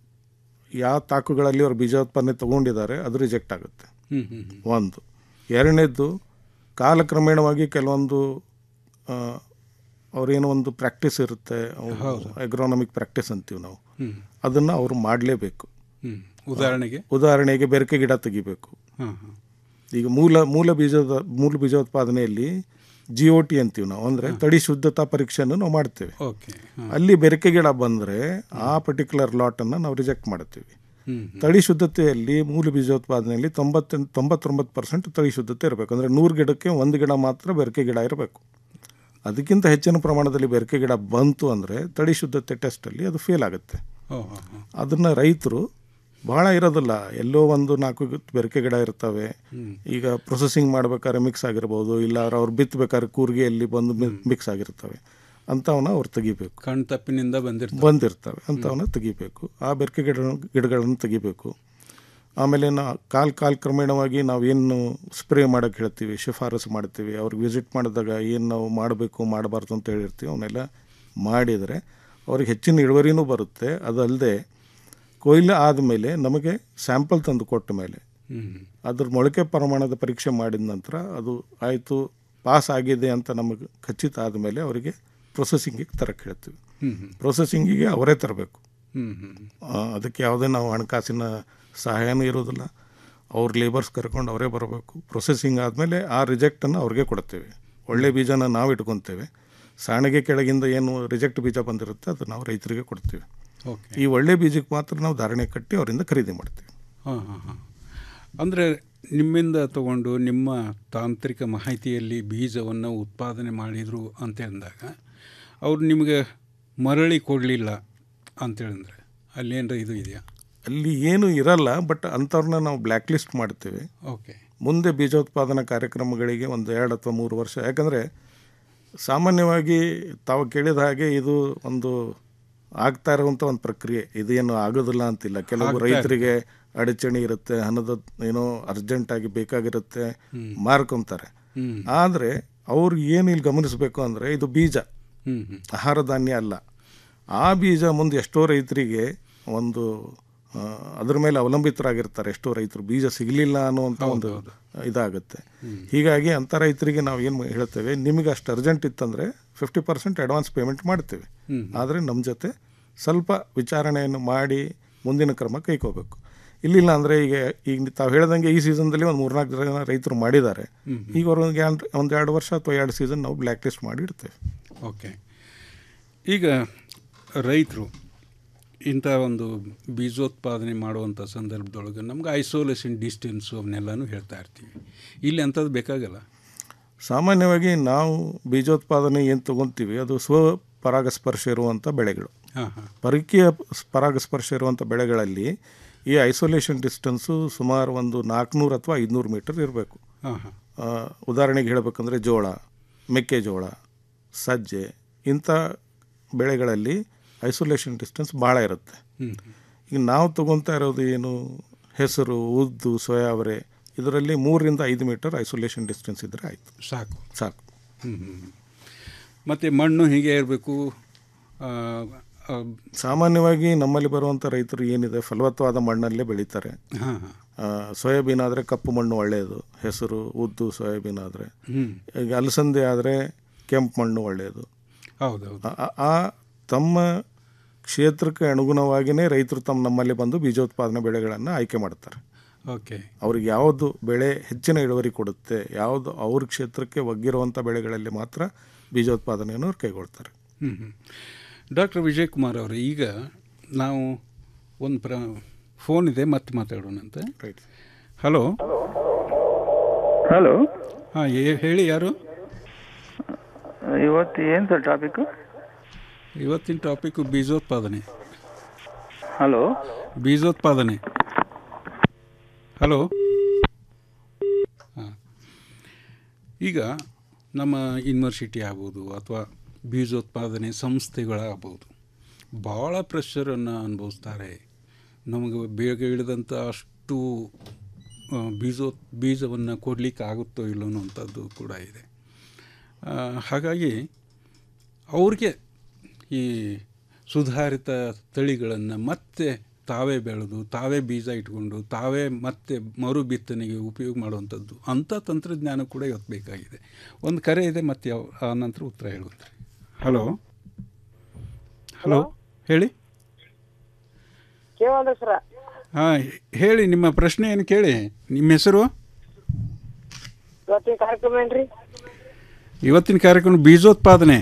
ಯಾವ ತಾಕುಗಳಲ್ಲಿ ಅವ್ರು ಬೀಜೋತ್ಪಾದನೆ ತೊಗೊಂಡಿದ್ದಾರೆ ಅದು ರಿಜೆಕ್ಟ್ ಆಗುತ್ತೆ ಹ್ಮ್, ಹ್ಮ್, ಹ್ಮ್. ಒಂದು ಎರಡನೇದ್ದು ಕಾಲಕ್ರಮೇಣವಾಗಿ ಕೆಲವೊಂದು ಆ, ಅವ್ರೇನೋ ಒಂದು ಪ್ರಾಕ್ಟೀಸ್ ಇರುತ್ತೆ ಹೌದು. ಎಗ್ರಾನಮಿಕ್ ಪ್ರಾಕ್ಟೀಸ್ ಅಂತೀವಿ ನಾವು ಹ್ಮ್. ಅದನ್ನು ಅವರು ಮಾಡಲೇಬೇಕು ಹ್ಮ್. ಉದಾಹರಣೆಗೆ ಉದಾಹರಣೆಗೆ ಬೆರಕೆ ಗಿಡ ತೆಗಿಬೇಕು ಹಾಂ ಹಾಂ ಈಗ ಮೂಲ ಮೂಲ ಬೀಜದ ಮೂಲ ಬೀಜೋತ್ಪಾದನೆಯಲ್ಲಿ ಜಿ ಒ ಟಿ ಅಂತೀವಿ ನಾವು ಅಂದರೆ ತಡಿ ಶುದ್ಧತಾ ಪರೀಕ್ಷೆಯನ್ನು ನಾವು ಮಾಡ್ತೇವೆ ಓಕೆ ಅಲ್ಲಿ ಬೆರಕೆ ಗಿಡ ಬಂದರೆ ಆ ಪರ್ಟಿಕ್ಯುಲರ್ ಲಾಟನ್ನು ನಾವು ರಿಜೆಕ್ಟ್ ಮಾಡ್ತೀವಿ ಹ್ಮ್. ತಳಿ ಶುದ್ಧತೆಯಲ್ಲಿ ಮೂಲ ಬೀಜೋತ್ಪಾದನೆಯಲ್ಲಿ ತೊಂಬತ್ತೆಂಟು ತೊಂಬತ್ತೊಂಬತ್ತು ಪರ್ಸೆಂಟ್ ತಳಿ ಶುದ್ಧತೆ ಇರಬೇಕು ಅಂದರೆ ನೂರು ಗಿಡಕ್ಕೆ ಒಂದು ಗಿಡ ಮಾತ್ರ ಬೆರಕೆ ಗಿಡ ಇರಬೇಕು ಅದಕ್ಕಿಂತ ಹೆಚ್ಚಿನ ಪ್ರಮಾಣದಲ್ಲಿ ಬೆರಕೆ ಗಿಡ ಬಂತು ಅಂದರೆ ತಳಿ ಶುದ್ಧತೆ ಟೆಸ್ಟಲ್ಲಿ ಅದು ಫೇಲ್ ಆಗುತ್ತೆ ಓ ಹೋ ಹೋ ಅದನ್ನು ರೈತರು ಭಾಳ ಇರೋದಿಲ್ಲ ಎಲ್ಲೋ ಒಂದು ನಾಲ್ಕು ಬೆರಕೆ ಗಿಡ ಇರ್ತವೆ ಹ್ಮ್. ಈಗ ಪ್ರೊಸೆಸಿಂಗ್ ಮಾಡ್ಬೇಕಾದ್ರೆ ಮಿಕ್ಸ್ ಆಗಿರ್ಬೋದು ಇಲ್ಲ ಅವ್ರು ಬಿತ್ತಬೇಕಾದ್ರೆ ಕೂರ್ಗೆಯಲ್ಲಿ ಬಂದು ಮಿಕ್ಸ್ ಆಗಿರ್ತವೆ ಅಂಥವನ್ನ ಅವ್ರು ತೆಗಿಬೇಕು ಕಣ್ ತಪ್ಪಿನಿಂದ ಬಂದಿರ್ತಾರೆ ಬಂದಿರ್ತವೆ ಅಂಥವನ್ನ ತೆಗಿಬೇಕು ಆ ಬೆರಕೆ ಗಿಡ ಗಿಡಗಳನ್ನು ತೆಗಿಬೇಕು ಆಮೇಲೆ ನಾ ಕಾಲ್ ಕಾಲ್ ಕ್ರಮೇಣವಾಗಿ ನಾವು ಏನು ಸ್ಪ್ರೇ ಮಾಡೋಕ್ಕೆ ಹೇಳ್ತೀವಿ ಶಿಫಾರಸು ಮಾಡ್ತೀವಿ ಅವ್ರಿಗೆ ವಿಸಿಟ್ ಮಾಡಿದಾಗ ಏನು ನಾವು ಮಾಡಬೇಕು ಮಾಡಬಾರ್ದು ಅಂತ ಹೇಳಿರ್ತೀವಿ ಅವನ್ನೆಲ್ಲ ಮಾಡಿದರೆ ಅವ್ರಿಗೆ ಹೆಚ್ಚಿನ ಇಳುವರಿನೂ ಬರುತ್ತೆ ಅದಲ್ಲದೆ ಕೊಯ್ಲು ಆದಮೇಲೆ ನಮಗೆ ಸ್ಯಾಂಪಲ್ ತಂದು ಕೊಟ್ಟ ಮೇಲೆ ಹ್ಮ್. ಅದ್ರ ಮೊಳಕೆ ಪ್ರಮಾಣದ ಪರೀಕ್ಷೆ ಮಾಡಿದ ನಂತರ ಅದು ಆಯಿತು ಪಾಸ್ ಆಗಿದೆ ಅಂತ ನಮಗೆ ಖಚಿತ ಆದಮೇಲೆ ಅವರಿಗೆ ಪ್ರೊಸೆಸಿಂಗಿಗೆ ತರಕ್ಕೆ ಹೇಳ್ತೀವಿ ಹ್ಮ್, ಹ್ಮ್. ಪ್ರೊಸೆಸಿಂಗಿಗೆ ಅವರೇ ತರಬೇಕು ಹ್ಮ್, ಹ್ಮ್. ಅದಕ್ಕೆ ಯಾವುದೇ ನಾವು ಹಣಕಾಸಿನ ಸಹಾಯನೂ ಇರೋದಿಲ್ಲ ಅವ್ರ ಲೇಬರ್ಸ್ ಕರ್ಕೊಂಡು ಅವರೇ ಬರಬೇಕು ಪ್ರೊಸೆಸಿಂಗ್ ಆದಮೇಲೆ ಆ ರಿಜೆಕ್ಟನ್ನು ಅವ್ರಿಗೆ ಕೊಡ್ತೇವೆ ಒಳ್ಳೆ ಬೀಜನ ನಾವು ಇಟ್ಕೊತೇವೆ ಸಾಣಿಗೆ ಕೆಳಗಿಂದ ಏನು ರಿಜೆಕ್ಟ್ ಬೀಜ ಬಂದಿರುತ್ತೆ ಅದು ನಾವು ರೈತರಿಗೆ ಕೊಡ್ತೀವಿ ಓಕೆ ಈ ಒಳ್ಳೆ ಬೀಜಕ್ಕೆ ಮಾತ್ರ ನಾವು ಧಾರಣೆ ಕಟ್ಟಿ ಅವರಿಂದ ಖರೀದಿ ಮಾಡ್ತೀವಿ ಹಾಂ ಹಾಂ ಹಾಂ ಅಂದರೆ ನಿಮ್ಮಿಂದ ತಗೊಂಡು ನಿಮ್ಮ ತಾಂತ್ರಿಕ ಮಾಹಿತಿಯಲ್ಲಿ ಬೀಜವನ್ನು ಉತ್ಪಾದನೆ ಮಾಡಿದರು ಅಂತ ಅಂದಾಗ ಅವ್ರು ನಿಮಗೆ ಮರಳಿ ಕೊಡಲಿಲ್ಲ ಅಂತೇಳಿದ್ರೆ ಅಲ್ಲೇನರ ಇದು ಇದೆಯಾ ಅಲ್ಲಿ ಏನು ಇರಲ್ಲ ಬಟ್ ಅಂಥವ್ರನ್ನ ನಾವು ಬ್ಲ್ಯಾಕ್ ಲಿಸ್ಟ್ ಮಾಡ್ತೇವೆ ಓಕೆ ಮುಂದೆ ಬೀಜೋತ್ಪಾದನಾ ಕಾರ್ಯಕ್ರಮಗಳಿಗೆ ಒಂದು ಎರಡು ಅಥವಾ ಮೂರು ವರ್ಷ ಯಾಕಂದರೆ ಸಾಮಾನ್ಯವಾಗಿ ತಾವು ಕೇಳಿದ ಹಾಗೆ ಇದು ಒಂದು ಆಗ್ತಾ ಇರುವಂಥ ಒಂದು ಪ್ರಕ್ರಿಯೆ ಇದೇನು ಆಗೋದಿಲ್ಲ ಅಂತಿಲ್ಲ ಕೆಲವು ಆಗ್ತಾ ಇರುತ್ತೆ. ರೈತರಿಗೆ ಅಡಚಣೆ ಇರುತ್ತೆ ಹಣದ ಏನೋ ಅರ್ಜೆಂಟಾಗಿ ಬೇಕಾಗಿರುತ್ತೆ ಮಾರ್ಕೊಂತಾರೆ ಹ್ಮ್. ಆದರೆ ಅವ್ರು ಏನು ಇಲ್ಲಿ ಗಮನಿಸಬೇಕು ಅಂದರೆ ಇದು ಬೀಜ ಹ್ಮ್, ಹ್ಮ್. ಆಹಾರ ಧಾನ್ಯ ಅಲ್ಲ ಆ ಬೀಜ ಮುಂದೆ ಎಷ್ಟೋ ರೈತರಿಗೆ ಒಂದು ಆ, ಅದ್ರ ಮೇಲೆ ಅವಲಂಬಿತರಾಗಿರ್ತಾರೆ ಎಷ್ಟೋ ರೈತರು ಬೀಜ ಸಿಗಲಿಲ್ಲ ಅನ್ನುವಂಥ ಒಂದು ಇದಾಗುತ್ತೆ ಹೀಗಾಗಿ ಅಂಥ ರೈತರಿಗೆ ನಾವು ಏನು ಹೇಳ್ತೇವೆ ನಿಮಗೆ ಅಷ್ಟು ಅರ್ಜೆಂಟ್ ಇತ್ತಂದರೆ ಫಿಫ್ಟಿ ಪರ್ಸೆಂಟ್ ಅಡ್ವಾನ್ಸ್ ಪೇಮೆಂಟ್ ಮಾಡ್ತೇವೆ ಹ್ಮ್. ಆದರೆ ನಮ್ಮ ಜೊತೆ ಸ್ವಲ್ಪ ವಿಚಾರಣೆಯನ್ನು ಮಾಡಿ ಮುಂದಿನ ಕ್ರಮ ಕೈಕೋಬೇಕು ಇಲ್ಲಿಲ್ಲ ಅಂದರೆ ಈಗ ಈಗ ತಾವು ಹೇಳ್ದಂಗೆ ಈ ಸೀಸನ್ದಲ್ಲಿ ಒಂದು ಮೂರ್ನಾಲ್ಕು ಜನ ರೈತರು ಮಾಡಿದ್ದಾರೆ ಹ್ಮ್. ಈಗ ಅವ್ರು ಒಂದು ಎರಡು ಒಂದು ಎರಡು ವರ್ಷ ಅಥವಾ ಎರಡು ಸೀಸನ್ ನಾವು ಬ್ಲ್ಯಾಕ್ ಲಿಸ್ಟ್ ಮಾಡಿ ಇಡ್ತೇವೆ ಓಕೆ ಈಗ ರೈತರು ಇಂಥ ಒಂದು ಬೀಜೋತ್ಪಾದನೆ ಮಾಡುವಂಥ ಸಂದರ್ಭದೊಳಗೆ ನಮ್ಗೆ ಐಸೋಲೇಷನ್ ಡಿಸ್ಟೆನ್ಸು ಅವನ್ನೆಲ್ಲನೂ ಹೇಳ್ತಾ ಇರ್ತೀವಿ ಇಲ್ಲಿ ಅಂಥದ್ದು ಬೇಕಾಗಲ್ಲ ಸಾಮಾನ್ಯವಾಗಿ ನಾವು ಬೀಜೋತ್ಪಾದನೆ ಏನು ತಗೊತೀವಿ ಅದು ಸ್ವ ಪರಾಗಸ್ಪರ್ಶ ಇರುವಂಥ ಬೆಳೆಗಳು ಹಾಂ ಹಾಂ ಪರೀಕ್ಷೆಯ ಪರಾಗಸ್ಪರ್ಶ ಇರುವಂಥ ಬೆಳೆಗಳಲ್ಲಿ ಈ ಐಸೋಲೇಷನ್ ಡಿಸ್ಟೆನ್ಸು ಸುಮಾರು ಒಂದು ನಾಲ್ಕುನೂರು ಅಥವಾ ಐದುನೂರು ಮೀಟರ್ ಇರಬೇಕು ಹಾಂ ಹಾಂ ಉದಾಹರಣೆಗೆ ಹೇಳಬೇಕಂದ್ರೆ ಜೋಳ ಮೆಕ್ಕೆಜೋಳ ಸಜ್ಜೆ ಇಂಥ ಬೆಳೆಗಳಲ್ಲಿ ಐಸೋಲೇಷನ್ ಡಿಸ್ಟೆನ್ಸ್ ಭಾಳ ಇರುತ್ತೆ ಹ್ಮ್. ಈಗ ನಾವು ತಗೊತಾ ಇರೋದು ಏನು ಹೆಸರು ಉದ್ದು ಸೋಯಾವರೆ ಇದರಲ್ಲಿ ಮೂರರಿಂದ ಐದು ಮೀಟರ್ ಐಸೋಲೇಷನ್ ಡಿಸ್ಟೆನ್ಸ್ ಇದ್ದರೆ ಆಯಿತು ಸಾಕು ಸಾಕು ಹ್ಞೂ ಹ್ಞೂ ಮತ್ತು ಮಣ್ಣು ಹೀಗೆ ಇರಬೇಕು ಸಾಮಾನ್ಯವಾಗಿ ನಮ್ಮಲ್ಲಿ ಬರುವಂಥ ರೈತರು ಏನಿದೆ ಫಲವತ್ತವಾದ ಮಣ್ಣಲ್ಲೇ ಬೆಳೀತಾರೆ ಹಾಂ ಹಾಂ ಆ, ಸೋಯಾಬೀನ್ ಆದರೆ ಕಪ್ಪು ಮಣ್ಣು ಒಳ್ಳೆಯದು ಹೆಸರು ಉದ್ದು ಸೋಯಾಬೀನ್ ಆದರೆ ಹ್ಮ್. ಈಗ ಅಲಸಂದೆ ಆದರೆ ಕೆಂಪು ಮಣ್ಣು ಒಳ್ಳೆಯದು ಹೌದೌದು ಆ- ಆ- ಆ ತಮ್ಮ ಕ್ಷೇತ್ರಕ್ಕೆ ಅನುಗುಣವಾಗಿಯೇ ರೈತರು ತಮ್ಮ ನಮ್ಮಲ್ಲಿ ಬಂದು ಬೀಜೋತ್ಪಾದನೆ ಬೆಳೆಗಳನ್ನು ಆಯ್ಕೆ ಮಾಡ್ತಾರೆ ಓಕೆ ಅವ್ರಿಗೆ ಯಾವುದು ಬೆಳೆ ಹೆಚ್ಚಿನ ಇಳುವರಿ ಕೊಡುತ್ತೆ ಯಾವುದು ಅವ್ರ ಕ್ಷೇತ್ರಕ್ಕೆ ಒಗ್ಗಿರುವಂಥ ಬೆಳೆಗಳಲ್ಲಿ ಮಾತ್ರ ಬೀಜೋತ್ಪಾದನೆಯನ್ನು ಅವ್ರು ಕೈಗೊಳ್ತಾರೆ ಹ್ಞೂ ಹ್ಞೂ ಡಾಕ್ಟರ್ ವಿಜಯ್ ಕುಮಾರ್ ಅವರೇ ಈಗ ನಾವು ಒಂದು ಪ್ರ ಫೋನ್ ಇದೆ ಮತ್ತೆ ಮಾತಾಡೋಣಂತೆ ರೈಟ್ ಹಲೋ ಹಲೋ ಹಾಂ ಹೇಳಿ ಯಾರು ಇವತ್ತು ಏನು ಸರ್ ಟಾಪಿಕ್ ಇವತ್ತಿನ ಟಾಪಿಕ್ಕು ಬೀಜೋತ್ಪಾದನೆ ಹಲೋ ಬೀಜೋತ್ಪಾದನೆ ಹಲೋ ಹಾಂ ಈಗ ನಮ್ಮ ಯೂನಿವರ್ಸಿಟಿ ಆಗ್ಬೋದು ಅಥವಾ ಬೀಜೋತ್ಪಾದನೆ ಸಂಸ್ಥೆಗಳಾಗ್ಬೋದು ಭಾಳ ಪ್ರೆಷರನ್ನು ಅನುಭವಿಸ್ತಾರೆ ನಮಗೆ ಬೇಗ ಇಳಿದಂಥ ಅಷ್ಟು ಆ, ಬೀಜೋ ಬೀಜವನ್ನು ಕೊಡಲಿಕ್ಕೆ ಆಗುತ್ತೋ ಇಲ್ಲೋ ಅನ್ನೋಂಥದ್ದು ಕೂಡ ಇದೆ ಆ, ಹಾಗಾಗಿ ಅವ್ರಿಗೆ ಈ ಸುಧಾರಿತ ತಳಿಗಳನ್ನು ಮತ್ತೆ ತಾವೇ ಬೆಳೆದು ತಾವೇ ಬೀಜ ಇಟ್ಕೊಂಡು ತಾವೇ ಮತ್ತೆ ಮರು ಬಿತ್ತನೆಗೆ ಉಪಯೋಗ ಮಾಡುವಂಥದ್ದು ಅಂಥ ತಂತ್ರಜ್ಞಾನ ಕೂಡ ಇವತ್ತು ಬೇಕಾಗಿದೆ ಒಂದು ಕರೆ ಇದೆ ಮತ್ತೆ ಯಾವ ಆ ನಂತರ ಉತ್ತರ ಹೇಳುವಂತ್ರಿ ಹಲೋ ಹಲೋ ಹೇಳಿ ಕೇವಲ ಸರ ಹಾಂ ಹೇಳಿ ನಿಮ್ಮ ಪ್ರಶ್ನೆ ಏನು ಕೇಳಿ ನಿಮ್ಮ ಹೆಸರು ಇವತ್ತಿನ ಕಾರ್ಯಕ್ರಮ ಏನ್ರಿ ಇವತ್ತಿನ ಕಾರ್ಯಕ್ರಮ ಬೀಜೋತ್ಪಾದನೆ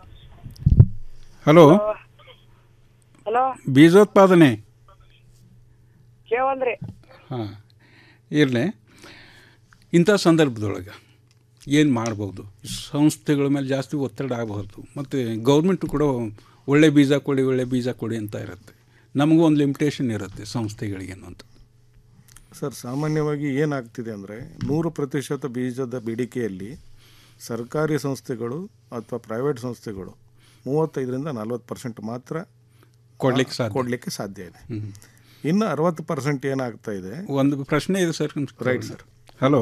ಹಲೋ ಹಲೋ ಬೀಜೋತ್ಪಾದನೆ ಕೇವಲ್ರಿ ಹಾಂ ಇರಲಿ ಇಂಥ ಸಂದರ್ಭದೊಳಗೆ ಏನು ಮಾಡ್ಬೋದು ಸಂಸ್ಥೆಗಳ ಮೇಲೆ ಜಾಸ್ತಿ ಒತ್ತಡ ಆಗಬಹುದು ಮತ್ತು ಗೌರ್ಮೆಂಟು ಕೂಡ ಒಳ್ಳೆ ಬೀಜ ಕೊಡಿ ಒಳ್ಳೆ ಬೀಜ ಕೊಡಿ ಅಂತ ಇರುತ್ತೆ ನಮಗೂ ಒಂದು ಲಿಮಿಟೇಷನ್ ಇರುತ್ತೆ ಸಂಸ್ಥೆಗಳಿಗೆ ಅನ್ನೋಂಥ ಸರ್ ಸಾಮಾನ್ಯವಾಗಿ ಏನಾಗ್ತಿದೆ ಅಂದರೆ ನೂರು ಪ್ರತಿಶತ ಬೀಜದ ಬೇಡಿಕೆಯಲ್ಲಿ ಸರ್ಕಾರಿ ಸಂಸ್ಥೆಗಳು ಅಥವಾ ಪ್ರೈವೇಟ್ ಸಂಸ್ಥೆಗಳು ಮೂವತ್ತೈದರಿಂದ ನಲ್ವತ್ತು ಪರ್ಸೆಂಟ್ ಮಾತ್ರ ಕೊಡ್ಲಿಕ್ಕೆ ಸಾಧ್ಯ. ಕೊಡಲಿಕ್ಕೆ ಸಾಧ್ಯ ಇದೆ ಇನ್ನು ಅರವತ್ತು ಪರ್ಸೆಂಟ್ ಏನಾಗ್ತಾ ಇದೆ ಒಂದು ಪ್ರಶ್ನೆ ಇದೆ sir right sir hello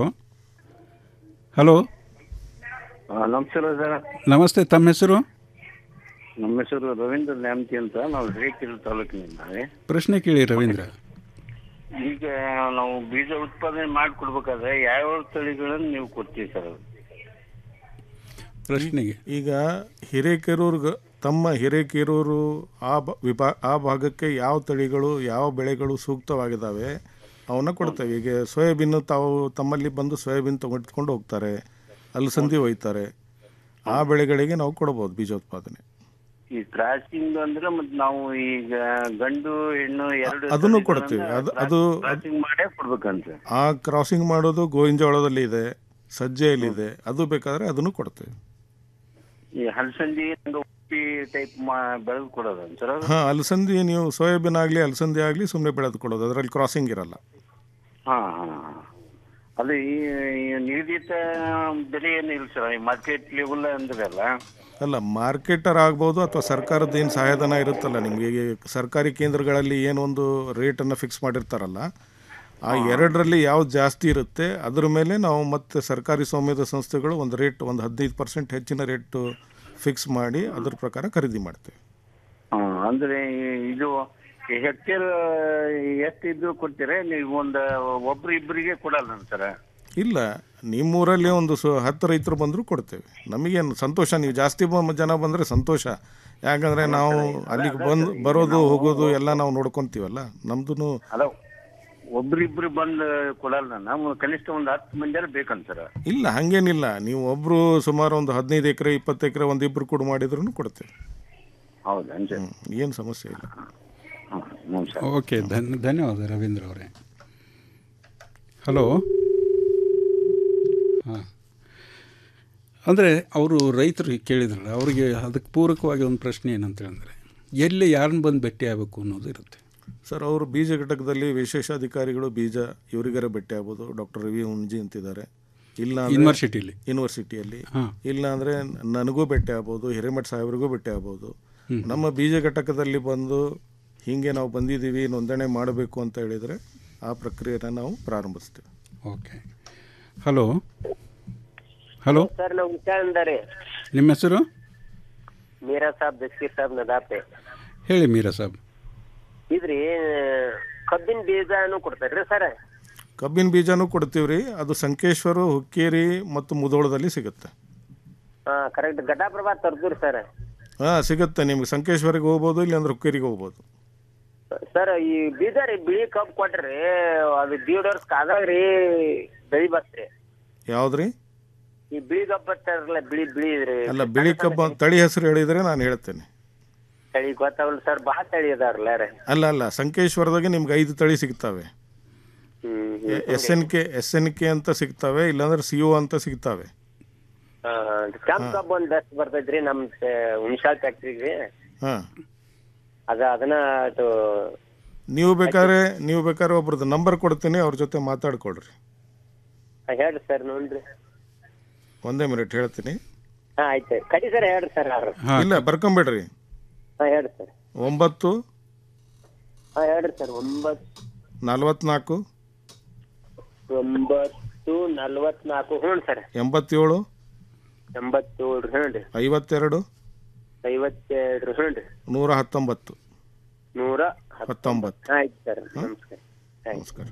hello ನಮಸ್ಕಾರ ಸರ್ ನಮಸ್ತೆ ತಮ್ಮ ಹೆಸರು ನಮ್ಮ ಹೆಸರು ರವೀಂದ್ರ ನ್ಯಾಮತಿ ಅಂತ ನಾವು ಹಿರೇಕೆರೆ ತಾಲೂಕಿನಿಂದ ಪ್ರಶ್ನೆ ಕೇಳಿ ರವೀಂದ್ರ ಈಗ ನಾವು ಬೀಜ ಉತ್ಪಾದನೆ ಮಾಡಿಕೊಡ್ಬೇಕಾದ್ರೆ ಯಾವ್ಯಾವ ತಳಿಗಳನ್ನು ನೀವು ಕೊಡ್ತೀವಿ ಸರ್ ಪ್ರಶ್ನೆಗೆ ಈಗ ಹಿರೇಕೆರೂರು ತಮ್ಮ ಹಿರೇಕೆರೂರು ಆ ಬ- ವಿಭಾ ಆ ಭಾಗಕ್ಕೆ ಯಾವ ತಳಿಗಳು ಯಾವ ಬೆಳೆಗಳು ಸೂಕ್ತವಾಗಿದ್ದಾವೆ ಅವನ್ನ ಕೊಡ್ತೇವೆ ಈಗ ಸೋಯಾಬೀನ್ ತಾವು ತಮ್ಮಲ್ಲಿ ಬಂದು ಸೋಯಾಬೀನ್ ತಗೊಂಡ್ಕೊಂಡು ಹೋಗ್ತಾರೆ ಅಲಸಂದಿ ಒಯ್ತಾರೆ ಆ ಬೆಳೆಗಳಿಗೆ ನಾವು ಕೊಡ್ಬೋದು ಬೀಜೋತ್ಪಾದನೆ ಈ ಕ್ರಾಸಿಂಗ್ ಅಂದ್ರೆ ಮತ್ತೆ ನಾವು ಈಗ ಗಂಡು ಹೆಣ್ಣು ಎರಡು ಅದನ್ನು ಕೊಡ್ತೀವಿ. ಅದು- ಅದು- ಕ್ರಾಸಿಂಗ್ ಮಾಡೇ ಕೊಡ್ಬೇಕಂತ ಆ ಕ್ರಾಸಿಂಗ್ ಮಾಡೋದು ಗೋವಿಂಜೋಳದಲ್ಲಿ ಇದೆ ಸಜ್ಜೆಯಲ್ಲಿದೆ ಅದು ಬೇಕಾದ್ರೆ ಅದನ್ನು ಕೊಡ್ತೇವೆ ಈ ಹಲಸಂದಿ ಒಂದು ಉಪ್ಪಿ ಟೈಪ್ ಬೆಳೆದು ಕೊಡೋದು ಸರ್ ಅದು ಹಾ ಅಲಸಂದಿ ನೀವು ಸೋಯಾಬೀನ್ ಆಗಲಿ ಅಲಸಂದಿ ಆಗಲಿ ಸುಮ್ಮನೆ ಬೆಳೆದು ಕೊಡೋದು ಅದರಲ್ಲಿ ಕ್ರಾಸಿಂಗ್ ಇರಲ್ಲ ಹಾ ಹಾ ಹಾ. ಅದು ಈ ಈ ನಿಗದಿತ ಬೆಲೆ ಏನು ಇಲ್ಲ ಸರ್ ಈ ಮಾರ್ಕೆಟ್ ಲೆವೆಲ್ ಅಂದ್ರಲ್ಲ ಅಲ್ಲ ಮಾರ್ಕೆಟರ್ ಆಗ್ಬೋದು ಅಥವಾ ಸರ್ಕಾರದ ಏನು ಸಹಾಯಧನ ಇರುತ್ತಲ್ಲ ನಿಮಗೆ ಈಗ ಸರ್ಕಾರಿ ಕೇಂದ್ರಗಳಲ್ಲಿ ಏನೊಂದು ರೇಟನ್ನು ಫಿಕ್ಸ್ ಮಾಡಿರ್ತಾರಲ್ಲ ಆ ಎರಡರಲ್ಲಿ ಯಾವ್ದು ಜಾಸ್ತಿ ಇರುತ್ತೆ ಅದ್ರ ಮೇಲೆ ನಾವು ಮತ್ತೆ ಸರ್ಕಾರಿ ಸ್ವಾಮ್ಯದ ಸಂಸ್ಥೆಗಳು ಒಂದು ರೇಟ್ ಒಂದು ಹದಿನೈದು ಪರ್ಸೆಂಟ್ ಹೆಚ್ಚಿನ ರೇಟ್ ಫಿಕ್ಸ್ ಮಾಡಿ ಅದ್ರ ಪ್ರಕಾರ ಖರೀದಿ ಮಾಡ್ತೇವೆ ಹಾ, ಅಂದ್ರೆ ಈ- ಇದು ಹೆಕ್ಟೇರ್ ಎಷ್ಟು ಇದ್ದು ಕೊಡ್ತೀರಾ ನೀವು ಒಂದು ಒಬ್ರು ಇಬ್ಬರಿಗೆ ಕೊಡಲ್ಲ ಸರ್ ಇಲ್ಲ ನಿಮ್ಮೂರಲ್ಲಿ ಒಂದು ಸು ಹತ್ತು ರೈತರು ಬಂದರೂ ಕೊಡ್ತೇವೆ ನಮಗೇನು ಸಂತೋಷ ನೀವು ಜಾಸ್ತಿ ಬ- ಜನ ಬಂದರೆ ಸಂತೋಷ ಯಾಕಂದರೆ ನಾವು ಅಲ್ಲಿಗೆ ಬಂದು ಬರೋದು ಹೋಗೋದು ಎಲ್ಲ ನಾವು ನೋಡ್ಕೊತೀವಲ್ಲ ನಮ್ದು ಅಲ್ಲ ಒಬ್ರಿಬ್ರು ಬಂದು ಕೊಡಲ್ಲ ನಾವು ಕನಿಷ್ಠ ಒಂದು ಹತ್ತು ಮಂದಿ ಬೇಕಂತಾರ ಇಲ್ಲ ಹಾಗೇನಿಲ್ಲ ನೀವು ಒಬ್ಬರು ಸುಮಾರು ಒಂದು ಹದಿನೈದು ಎಕರೆ ಇಪ್ಪತ್ತು ಎಕರೆ ಒಂದು ಇಬ್ಬರು ಕೂಡ ಮಾಡಿದ್ರು ಕೊಡ್ತೇವೆ ಹೌದಾ ಏನು ಸಮಸ್ಯೆ ಇಲ್ಲ ಓಕೆ ಧನ್ ಧನ್ಯವಾದ ರವೀಂದ್ರ ಅವರೇ ಹಲೋ ಹಾಂ ಅಂದರೆ ಅವರು ರೈತರು ಕೇಳಿದ್ರಲ್ಲ ಅವರಿಗೆ ಅದಕ್ಕೆ ಪೂರಕವಾಗಿ ಒಂದು ಪ್ರಶ್ನೆ ಏನಂತ ಹೇಳಿದ್ರೆ ಎಲ್ಲಿ ಯಾರನ್ನ ಬಂದು ಭೇಟಿ ಆಗಬೇಕು ಅನ್ನೋದು ಇರುತ್ತೆ ಸರ್ ಅವರು ಬೀಜ ಘಟಕದಲ್ಲಿ ವಿಶೇಷಾಧಿಕಾರಿಗಳು ಬೀಜ ಇವರಿಗರ ಭೇಟಿ ಆಗ್ಬೋದು ಡಾಕ್ಟರ್ ರವಿ ಹುಂಜಿ ಅಂತಿದ್ದಾರೆ ಇಲ್ಲ ಅಂದ್ರೆ- ಯೂನಿವರ್ಸಿಟಿಲಿ? ಯೂನಿವರ್ಸಿಟಿಯಲ್ಲಿ ಹಾ. ಇಲ್ಲ ಅಂದರೆ ನನಗೂ ಭೇಟಿ ಆಗ್ಬೋದು ಹಿರೇಮಠ ಸಾಹೇಬ್ರಿಗೂ ಭೇಟಿ ಆಗ್ಬೋದು ಹ್ಮ್. ನಮ್ಮ ಬೀಜ ಘಟಕದಲ್ಲಿ ಬಂದು ಹೀಗೆ ನಾವು ಬಂದಿದ್ದೀವಿ ನೋಂದಣಿ ಮಾಡಬೇಕು ಅಂತ ಹೇಳಿದರೆ ಆ ಪ್ರಕ್ರಿಯೆನ ನಾವು ಪ್ರಾರಂಭಿಸ್ತೀವಿ ಓಕೆ ಹಲೋ ಹಲೋ ಸರ್ ನಾವು ವಿಚಾರ ನಿಮ್ಮ ಹೆಸರು ಮೀರಾ ಸಾಬ್ ದಸ್ಕೀರ್ ಸಾಬ್ ನದಾಪೆ ಹೇಳಿ ಮೀರಾ ಸಾಬ್ ಇದ್ರಿ ಕಬ್ಬಿನ ಬೀಜನು ಕೊಡ್ತಾರ್ರಿ ಸರ್ ಕಬ್ಬಿನ ಬೀಜನೂ ಕೊಡ್ತೀವಿ ರೀ ಅದು ಸಂಕೇಶ್ವರ ಹುಕ್ಕೇರಿ ಮತ್ತು ಮುದೋಳದಲ್ಲಿ ಸಿಗುತ್ತೆ ಹಾ ಕರೆಕ್ಟ್ ಘಟಪ್ರಭಾ ತರ್ತೀರಿ ಸರ್ ಹಾಂ ಸಿಗುತ್ತೆ ನಿಮ್ಗೆ ಸಂಕೇಶ್ವರಿಗೆ ಹೋಗ್ಬೋದು ಇಲ್ಲಾಂದ್ರೆ ಹುಕ್ಕೇರಿಗೆ ಹೋಗ್ಬೋದು ಸರ್ ಈ ಬೀಜ ರೀ ಬಿಳಿ ಕಬ್ಬು ಕೊಟ್ರಿ ಅದು ದೀಡ್ ವರ್ಷ ಕಾದಾಗ್ರಿ ಬೆಳಿ ಬತ್ರಿ ಯಾವ್ದ್ರಿ ಈ ಬಿಳಿ ಕಬ್ಬು ಬರ್ತಾರಲ್ಲ ಬಿಳಿ ಬಿಳಿ ಇದ್ರಿ ಅಲ್ಲ ಬಿಳಿ ಕಬ್ಬು ತಳಿ ಹೆಸರು ಹೇಳಿದರೆ ನಾನು ಹೇಳ್ತೇನೆ ತಳಿ ಗೊತ್ತಾಗಲ್ಲ ಸರ್ ಭಾಳ ತಳಿ ಅದಾರಲ್ಲ ರೀ ಅಲ್ಲ ಅಲ್ಲ ಸಂಕೇಶ್ವರದಾಗೆ ನಿಮ್ಗೆ ಐದು ತಳಿ ಸಿಗ್ತವೆ ಹ್ಮ್ S N K S N K ಅಂತ ಸಿಗ್ತವೆ ಇಲ್ಲಾಂದ್ರೆ ಸಿ ಒ ಅಂತ ಸಿಗ್ತವೆ ಹಾ ಕೆಂಪ್ ಕಬ್ಬು ಒಂದ್ ದಸ್ ಬರ್ತೈತ್ರಿ ನಮ್ ಹುಣ್ಸಾಳ್ ಫ್ಯಾಕ್ಟ್ರಿಗೆ ಹಾಂ ಅದ ಅದನ್ನ ಅದು ನೀವು ಬೇಕಾದ್ರೆ ನೀವು ಬೇಕಾದ್ರೆ ಒಬ್ರದ್ದು ನಂಬರ್ ಕೊಡ್ತೀನಿ ಅವ್ರ ಜೊತೆ ಮಾತಾಡ್ಕೊಳ್ರಿ ಹೇಳ್ರಿ ಸರ್ ನೋಡ್ರಿ ಒಂದೇ ಮಿನಿಟ್ ಹೇಳ್ತೀನಿ ಹಾ ಆಯ್ತು ಕಡಿ ಸರ್ ಹೇಳ್ರಿ ಸರ್ ಯಾರು ಇಲ್ಲ ಬರ್ಕೊಂಬಿಡ್ರಿ ಹಾ ಹೇಳ್ರಿ ಸರ್ ಒಂಬತ್ತು ಹಾ ಹೇಳ್ರಿ ಸರ್ ಒಂಬತ್ತು ನಲವತ್ನಾಲ್ಕು ಒಂಬತ್ತು ನಲ್ವತ್ನಾಲ್ಕು ಹ್ಞೂ ಸರ್ ಎಂಬತ್ತೇಳು ಎಂಬತ್ತೇಳು ಹ್ಞೂ ರೀ ಐವತ್ತೆರಡು ಐವತ್ತೆರಡು ಹ್ಞೂ ರೀ ನೂರ ಹತ್ತೊಂಬತ್ತು ನೂರ ಹತ್ತೊಂಬತ್ತು ಆಯ್ತು ಸರ್ ನಮಸ್ಕಾರ ನಮಸ್ಕಾರ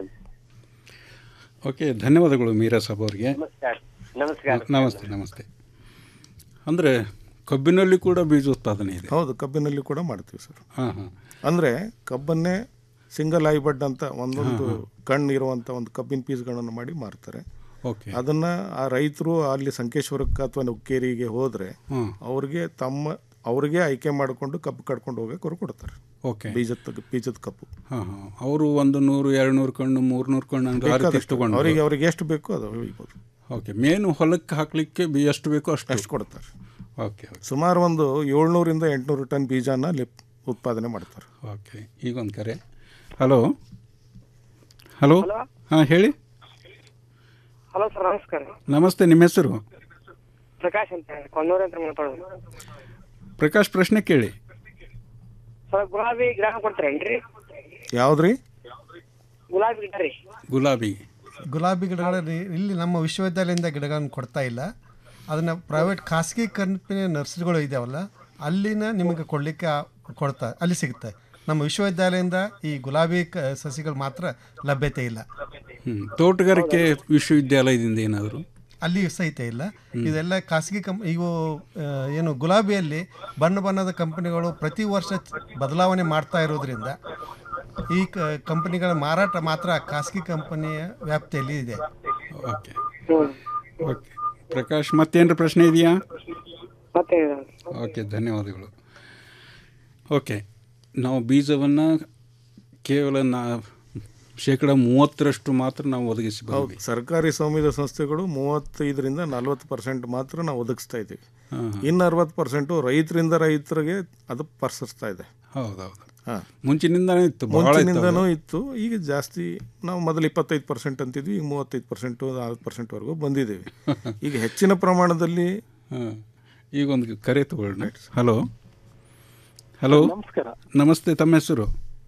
ಓಕೆ ಧನ್ಯವಾದಗಳು ಮೀರಾ ಸಾಬ್ ಅವರಿಗೆ ನಮಸ್ಕಾರ ನಮಸ್ಕಾರ ನಮಸ್ತೆ ನಮಸ್ತೆ ಅಂದರೆ ಕಬ್ಬಿನಲ್ಲಿ ಕೂಡ ಬೀಜೋತ್ಪಾದನೆ ಇದೆ ಹೌದು ಕಬ್ಬಿನಲ್ಲಿ ಕೂಡ ಮಾಡ್ತೀವಿ ಸರ್ ಹಾಂ ಹಾಂ ಅಂದರೆ ಕಬ್ಬನ್ನೇ ಸಿಂಗಲ್ ಐ ಬಡ್ ಅಂತ ಒಂದೊಂದು ಹಾ, ಹಾ. ಕಣ್ಣು ಇರುವಂಥ ಒಂದು ಕಬ್ಬಿನ ಪೀಸ್ಗಳನ್ನು ಮಾಡಿ ಮಾರ್ತಾರೆ ಓಕೆ ಅದನ್ನ ಆ ರೈತರು ಅಲ್ಲಿ ಸಂಕೇಶ್ವರಕ್ಕೆ ಅಥವಾ ಹುಕ್ಕೇರಿಗೆ ಹೋದ್ರೆ ಹ್ಮ್. ಅವ್ರಿಗೆ ತಮ್ಮ ಅವ್ರಿಗೆ ಆಯ್ಕೆ ಮಾಡಿಕೊಂಡು ಕಬ್ಬು ಕಡ್ಕೊಂಡು ಹೋಗಕ್ಕೆ ಅವ್ರು ಕೊಡ್ತಾರೆ ಓಕೆ ಬೀಜದ ಬೀಜದ ಕಬ್ಬು ಹಾಂ ಹಾಂ ಅವರು ಒಂದು ನೂರು ಎರಡು ನೂರು ಕಣ್ಣು ಮೂರು ನೂರು ಕಣ್ಣು ಹಂಗೆ ಆ ರೀತಿ ಬೇಕಾದಷ್ಟು ತಗೊಂಡು ಅವರಿಗೆ ಅವ್ರಿಗೆ ಎಷ್ಟು ಬೇಕೋ ಅದು ಒಯ್ಬೋದು ಓಕೆ ಮೇನು ಹೊಲಕ್ಕೆ ಹಾಕ್ಲಿಕ್ಕೆ ಬಿ ಎಷ್ಟು ಬೇಕೋ ಅಷ್ಟು ಅಷ್ಟು ಕೊಡ್ತಾರೆ ಓಕೆ ಸುಮಾರು ಒಂದು ಏಳ್ನೂರಿಂದ ಎಂಟುನೂರು ಟನ್ ಬೀಜನ ಲಿಪ್ ಉತ್ಪಾದನೆ ಮಾಡ್ತಾರೆ ಓಕೆ ಈಗ ಒಂದು ಕರೆ ಹಲೋ ಹಲೋ ಹಾಂ ಹೇಳಿ ಹಲೋ ಸರ್ ನಮಸ್ಕಾರ ನಮಸ್ತೆ ನಿಮ್ಮ ಹೆಸರು ಪ್ರಕಾಶ್ ಅಂತ ಹೇಳಿ ಕೊನ್ನೂರು ಅಂತ ಮಾತಾಡೋದು ಪ್ರಕಾಶ್ ಪ್ರಶ್ನೆ ಕೇಳಿ ಸರ್ ಗುಲಾಬಿ ಗಿಡ ಕೊಡ್ತೀರೇನ್ರಿ ಯಾವ್ದ್ರಿ ಗುಲಾಬಿ ಗಿಡ ರೀ ಗುಲಾಬಿ ಗುಲಾಬಿ ಗಿಡಗಳಲ್ಲಿ ಇಲ್ಲಿ ನಮ್ಮ ವಿಶ್ವವಿದ್ಯಾಲಯದಿಂದ ಗಿಡಗಳನ್ನು ಕೊಡ್ತಾ ಇಲ್ಲ ಅದನ್ನು ಪ್ರೈವೇಟ್ ಖಾಸಗಿ ಕಂಪನಿ ನರ್ಸರಿಗಳು ಇದಾವಲ್ಲ ಅಲ್ಲಿನ ನಿಮಗೆ ಕೊಡಲಿಕ್ಕೆ ಕೊಡ್ತಾ ಅಲ್ಲಿ ಸಿಗುತ್ತೆ ನಮ್ಮ ವಿಶ್ವವಿದ್ಯಾಲಯದಿಂದ ಈ ಗುಲಾಬಿ ಕ ಸಸಿಗಳು ಮಾತ್ರ ಲಭ್ಯತೆ ಇಲ್ಲ ಹ್ಮ್. ತೋಟಗಾರಿಕೆ ವಿಶ್ವವಿದ್ಯಾಲಯದಿಂದ ಏನಾದರೂ ಅಲ್ಲಿ ಸಹಿತ ಇಲ್ಲ ಇದೆಲ್ಲ ಖಾಸಗಿ ಕಂ ಇವು ಆ, ಏನು ಗುಲಾಬಿಯಲ್ಲಿ ಬಣ್ಣ ಬಣ್ಣದ ಕಂಪನಿಗಳು ಪ್ರತಿ ವರ್ಷ ಬದಲಾವಣೆ ಮಾಡ್ತಾ ಇರೋದ್ರಿಂದ ಈ ಕ ಕಂಪನಿಗಳ ಮಾರಾಟ ಮಾತ್ರ ಖಾಸಗಿ ಕಂಪನಿಯ ವ್ಯಾಪ್ತಿಯಲ್ಲಿ ಇದೆ ಓಕೆ ಓಕೆ ಪ್ರಕಾಶ್ ಮತ್ತೇನ್ರ ಪ್ರಶ್ನೆ ಇದೆಯಾ ಮತ್ತೆ ಓಕೆ ಧನ್ಯವಾದಗಳು ಓಕೆ ನಾವು ಬೀಜವನ್ನು ಕೇವಲ ನಾ ಶೇಕಡ ಮೂವತ್ತರಷ್ಟು ಮಾತ್ರ ನಾವು ಹೌದು ಒದಗಿಸಬಹುದು ಸರ್ಕಾರಿ ಸ್ವಾಮ್ಯದ ಸಂಸ್ಥೆಗಳು ಮೂವತ್ತೈದರಿಂದ ನಲ್ವತ್ತು ಪರ್ಸೆಂಟ್ ಮಾತ್ರ ನಾವು ಒದಗಿಸ್ತಾ ಇದ್ದೀವಿ ಹಾ, ಹಾ. ಇನ್ನು ಅರವತ್ತು ಪರ್ಸೆಂಟು ರೈತರಿಂದ ರೈತರಿಗೆ ಅದು ಪರ್ಸಿಸ್ತಾ ಇದೆ ಹೌದೌದು ಹಾಂ ಮುಂಚಿನಿಂದನೇ ಇತ್ತು ಬಹಳ ಇತ್ತು ಮುಂಚಿನಿಂದನೂ ಅದು. ಇತ್ತು ಈಗ ಜಾಸ್ತಿ ನಾವು ಮೊದಲು ಇಪ್ಪತ್ತೈದು ಪರ್ಸೆಂಟ್ ಅಂತಿದ್ವಿ ಈಗ ಮೂವತ್ತೈದು ಪರ್ಸೆಂಟು ನಲ್ವತ್ತು ಪರ್ಸೆಂಟ್ವರೆಗೂ ಬಂದಿದ್ದೀವಿ ಈಗ ಹೆಚ್ಚಿನ ಪ್ರಮಾಣದಲ್ಲಿ ಹಾಂ ಈಗ ಒಂದು ಕರೆ ತಗೊಳ್ಳೋಣ ಹಲೋ ಹಲೋ ನಮಸ್ಕಾರ ನಮಸ್ತೆ ತಮ್ಮ ಹೆಸರು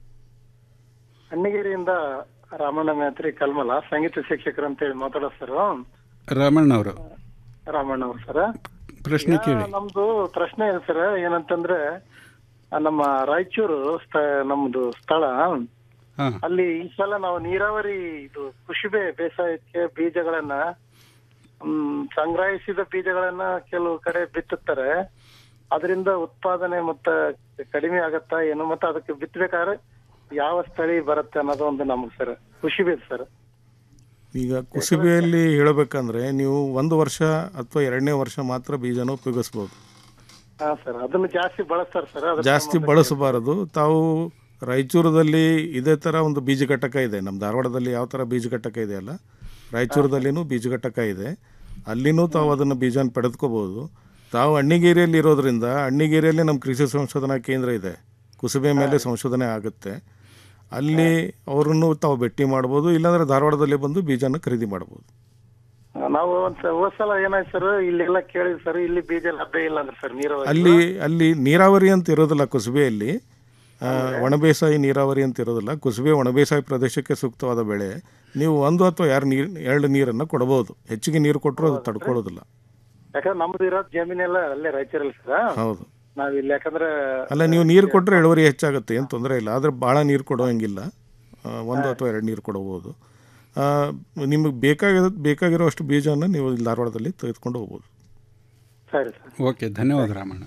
ಅಣ್ಣಿಗೇರಿಯಿಂದ ರಾಮಣ್ಣ ಮೇತ್ರಿ ಕಲ್ಮಲ ಸಂಗೀತ ಶಿಕ್ಷಕರು ಅಂತ ಹೇಳಿ ಮಾತಾಡೋ ಸರ್ ರಾಮಣ್ಣ ಅವರು ರಾಮಣ್ಣ ಅವ್ರು ಸರ್ ಪ್ರಶ್ನೆ ಕೇಳಿ ನಮ್ದು ಪ್ರಶ್ನೆ ಇದೆ ಸರ್ ಏನಂತಂದ್ರೆ ಆ, ನಮ್ಮ ರಾಯಚೂರು ಸ್ಥ- ನಮ್ದು ಸ್ಥಳ ಹಾಂ ಅಲ್ಲಿ ಈ ಸಲ ನಾವು ನೀರಾವರಿ ಇದು ಕುಶಿಬೆ ಬೇಸಾಯಕ್ಕೆ ಬೀಜಗಳನ್ನ ಹ್ಮ್, ಸಂಗ್ರಹಿಸಿದ ಬೀಜಗಳನ್ನ ಕೆಲವು ಕಡೆ ಬಿತ್ತುತ್ತಾರೆ ಅದರಿಂದ ಉತ್ಪಾದನೆ ಮತ್ತ ಕಡಿಮೆ ಆಗತ್ತಾ ಏನು ಮತ್ತೆ ಅದಕ್ಕೆ ಬಿತ್ತಬೇಕಾದ್ರೆ ಯಾವ ಸ್ಥಳಿ ಬರುತ್ತೆ ಅನ್ನೋದು ಒಂದು ನಮ್ಗೆ ಸರ್ ಕುಶಿಬೆ ಸರ್ ಈಗ ಕುಸುಬೆಯಲ್ಲಿ ಹೇಳಬೇಕಂದ್ರೆ ನೀವು ಒಂದು ವರ್ಷ ಅಥವಾ ಎರಡನೇ ವರ್ಷ ಮಾತ್ರ ಬೀಜನ ಉಪಯೋಗಿಸ್ಬೋದು ಹಾ ಸರ್ ಅದನ್ನು ಜಾಸ್ತಿ ಬಳಸ್ತಾರೆ ಸರ್ ಅದ್ರ ಜಾಸ್ತಿ ಬಳಸಬಾರದು ತಾವು ರಾಯಚೂರದಲ್ಲಿ ಇದೇ ಥರ ಒಂದು ಬೀಜ ಘಟಕ ಇದೆ ನಮ್ಮ ಧಾರವಾಡದಲ್ಲಿ ಯಾವ ಥರ ಬೀಜ ಘಟಕ ಇದೆಯಲ್ಲ ರಾಯಚೂರದಲ್ಲಿನೂ ಬೀಜ ಘಟಕ ಇದೆ ಅಲ್ಲಿನೂ ತಾವು ಅದನ್ನು ಬೀಜನ ಪಡೆದುಕೋಬೋದು ತಾವು ಅಣ್ಣಿಗೇರಿಯಲ್ಲಿ ಇರೋದ್ರಿಂದ ಅಣ್ಣಿಗೇರಿಯಲ್ಲಿ ನಮ್ಮ ಕೃಷಿ ಸಂಶೋಧನಾ ಕೇಂದ್ರ ಇದೆ ಕುಸುಬೆ ಮೇಲೆ ಸಂಶೋಧನೆ ಆಗುತ್ತೆ ಅಲ್ಲಿ ಅವರನ್ನು ತಾವು ಭೇಟಿ ಮಾಡ್ಬೋದು ಇಲ್ಲಾಂದ್ರೆ ಧಾರವಾಡದಲ್ಲಿ ಬಂದು ಬೀಜನ ಖರೀದಿ ಮಾಡ್ಬೋದು ನಾವು ಒಂದ್ ಹೋದ್ ಸಲ ಏನಾಯ್ತು ಸರ್ ಇಲ್ಲೆಲ್ಲ ಕೇಳಿದ್ವಿ ಸರ್ ಇಲ್ಲಿ ಬೀಜ ಲಭ್ಯ ಇಲ್ಲ ಅಂದ್ರೆ ಸರ್ ನೀರಾವರಿ ಅಲ್ಲಿ ಅಲ್ಲಿ ನೀರಾವರಿ ಅಂತ ಇರೋದಿಲ್ಲ ಕುಸುಬೆಯಲ್ಲಿ ಆ, ಒಣಬೇಸಾಯ ನೀರಾವರಿ ಅಂತ ಇರೋದಿಲ್ಲ ಕುಸುಬೆ ಒಣಬೇಸಾಯ ಪ್ರದೇಶಕ್ಕೆ ಸೂಕ್ತವಾದ ಬೆಳೆ ನೀವು ಒಂದು ಅಥವಾ ಎರಡು ನೀರು ಎರಡು ನೀರನ್ನು ಕೊಡಬಹುದು ಹೆಚ್ಚಿಗೆ ನೀರು ಕೊಟ್ಟರು ಅದು ತಡ್ಕೊಳ್ಳೋದಿಲ್ಲ ಯಾಕಂದ್ರೆ ನಮ್ದು ಇರೋ ಜಮೀನೆಲ್ಲ ಅಲ್ಲೇ ರಾಯಚೂರಲ್ಲಿ ಸರ್ ಹೌದು ನಾವ್ ಇಲ್ಲಿ ಯಾಕಂದ್ರೆ ಅಲ್ಲ ನೀವು ನೀರು ಕೊಟ್ಟರೆ ಇಳುವರಿ ಹೆಚ್ಚಾಗುತ್ತೆ ಏನು ತೊಂದರೆ ಇಲ್ಲ ಆದರೆ ಭಾಳ ನೀರು ಕೊಡೋಂಗಿಲ್ಲ ಆ, ಒಂದು ಅಥವಾ ಎರಡು ನೀರು ಕೊಡಬಹುದು ಆ, ನಿಮಗೆ ಬೇಕಾಗಿರೋ ಬೇಕಾಗಿರೋಷ್ಟು ಬೀಜವನ್ನು ನೀವು ಇಲ್ಲಿ ಧಾರವಾಡದಲ್ಲಿ ತೆಗೆದುಕೊಂಡು ಹೋಗ್ಬೋದು ಸರಿ ಸರ್ ಓಕೆ ಧನ್ಯವಾದ ರಾಮಣ್ಣ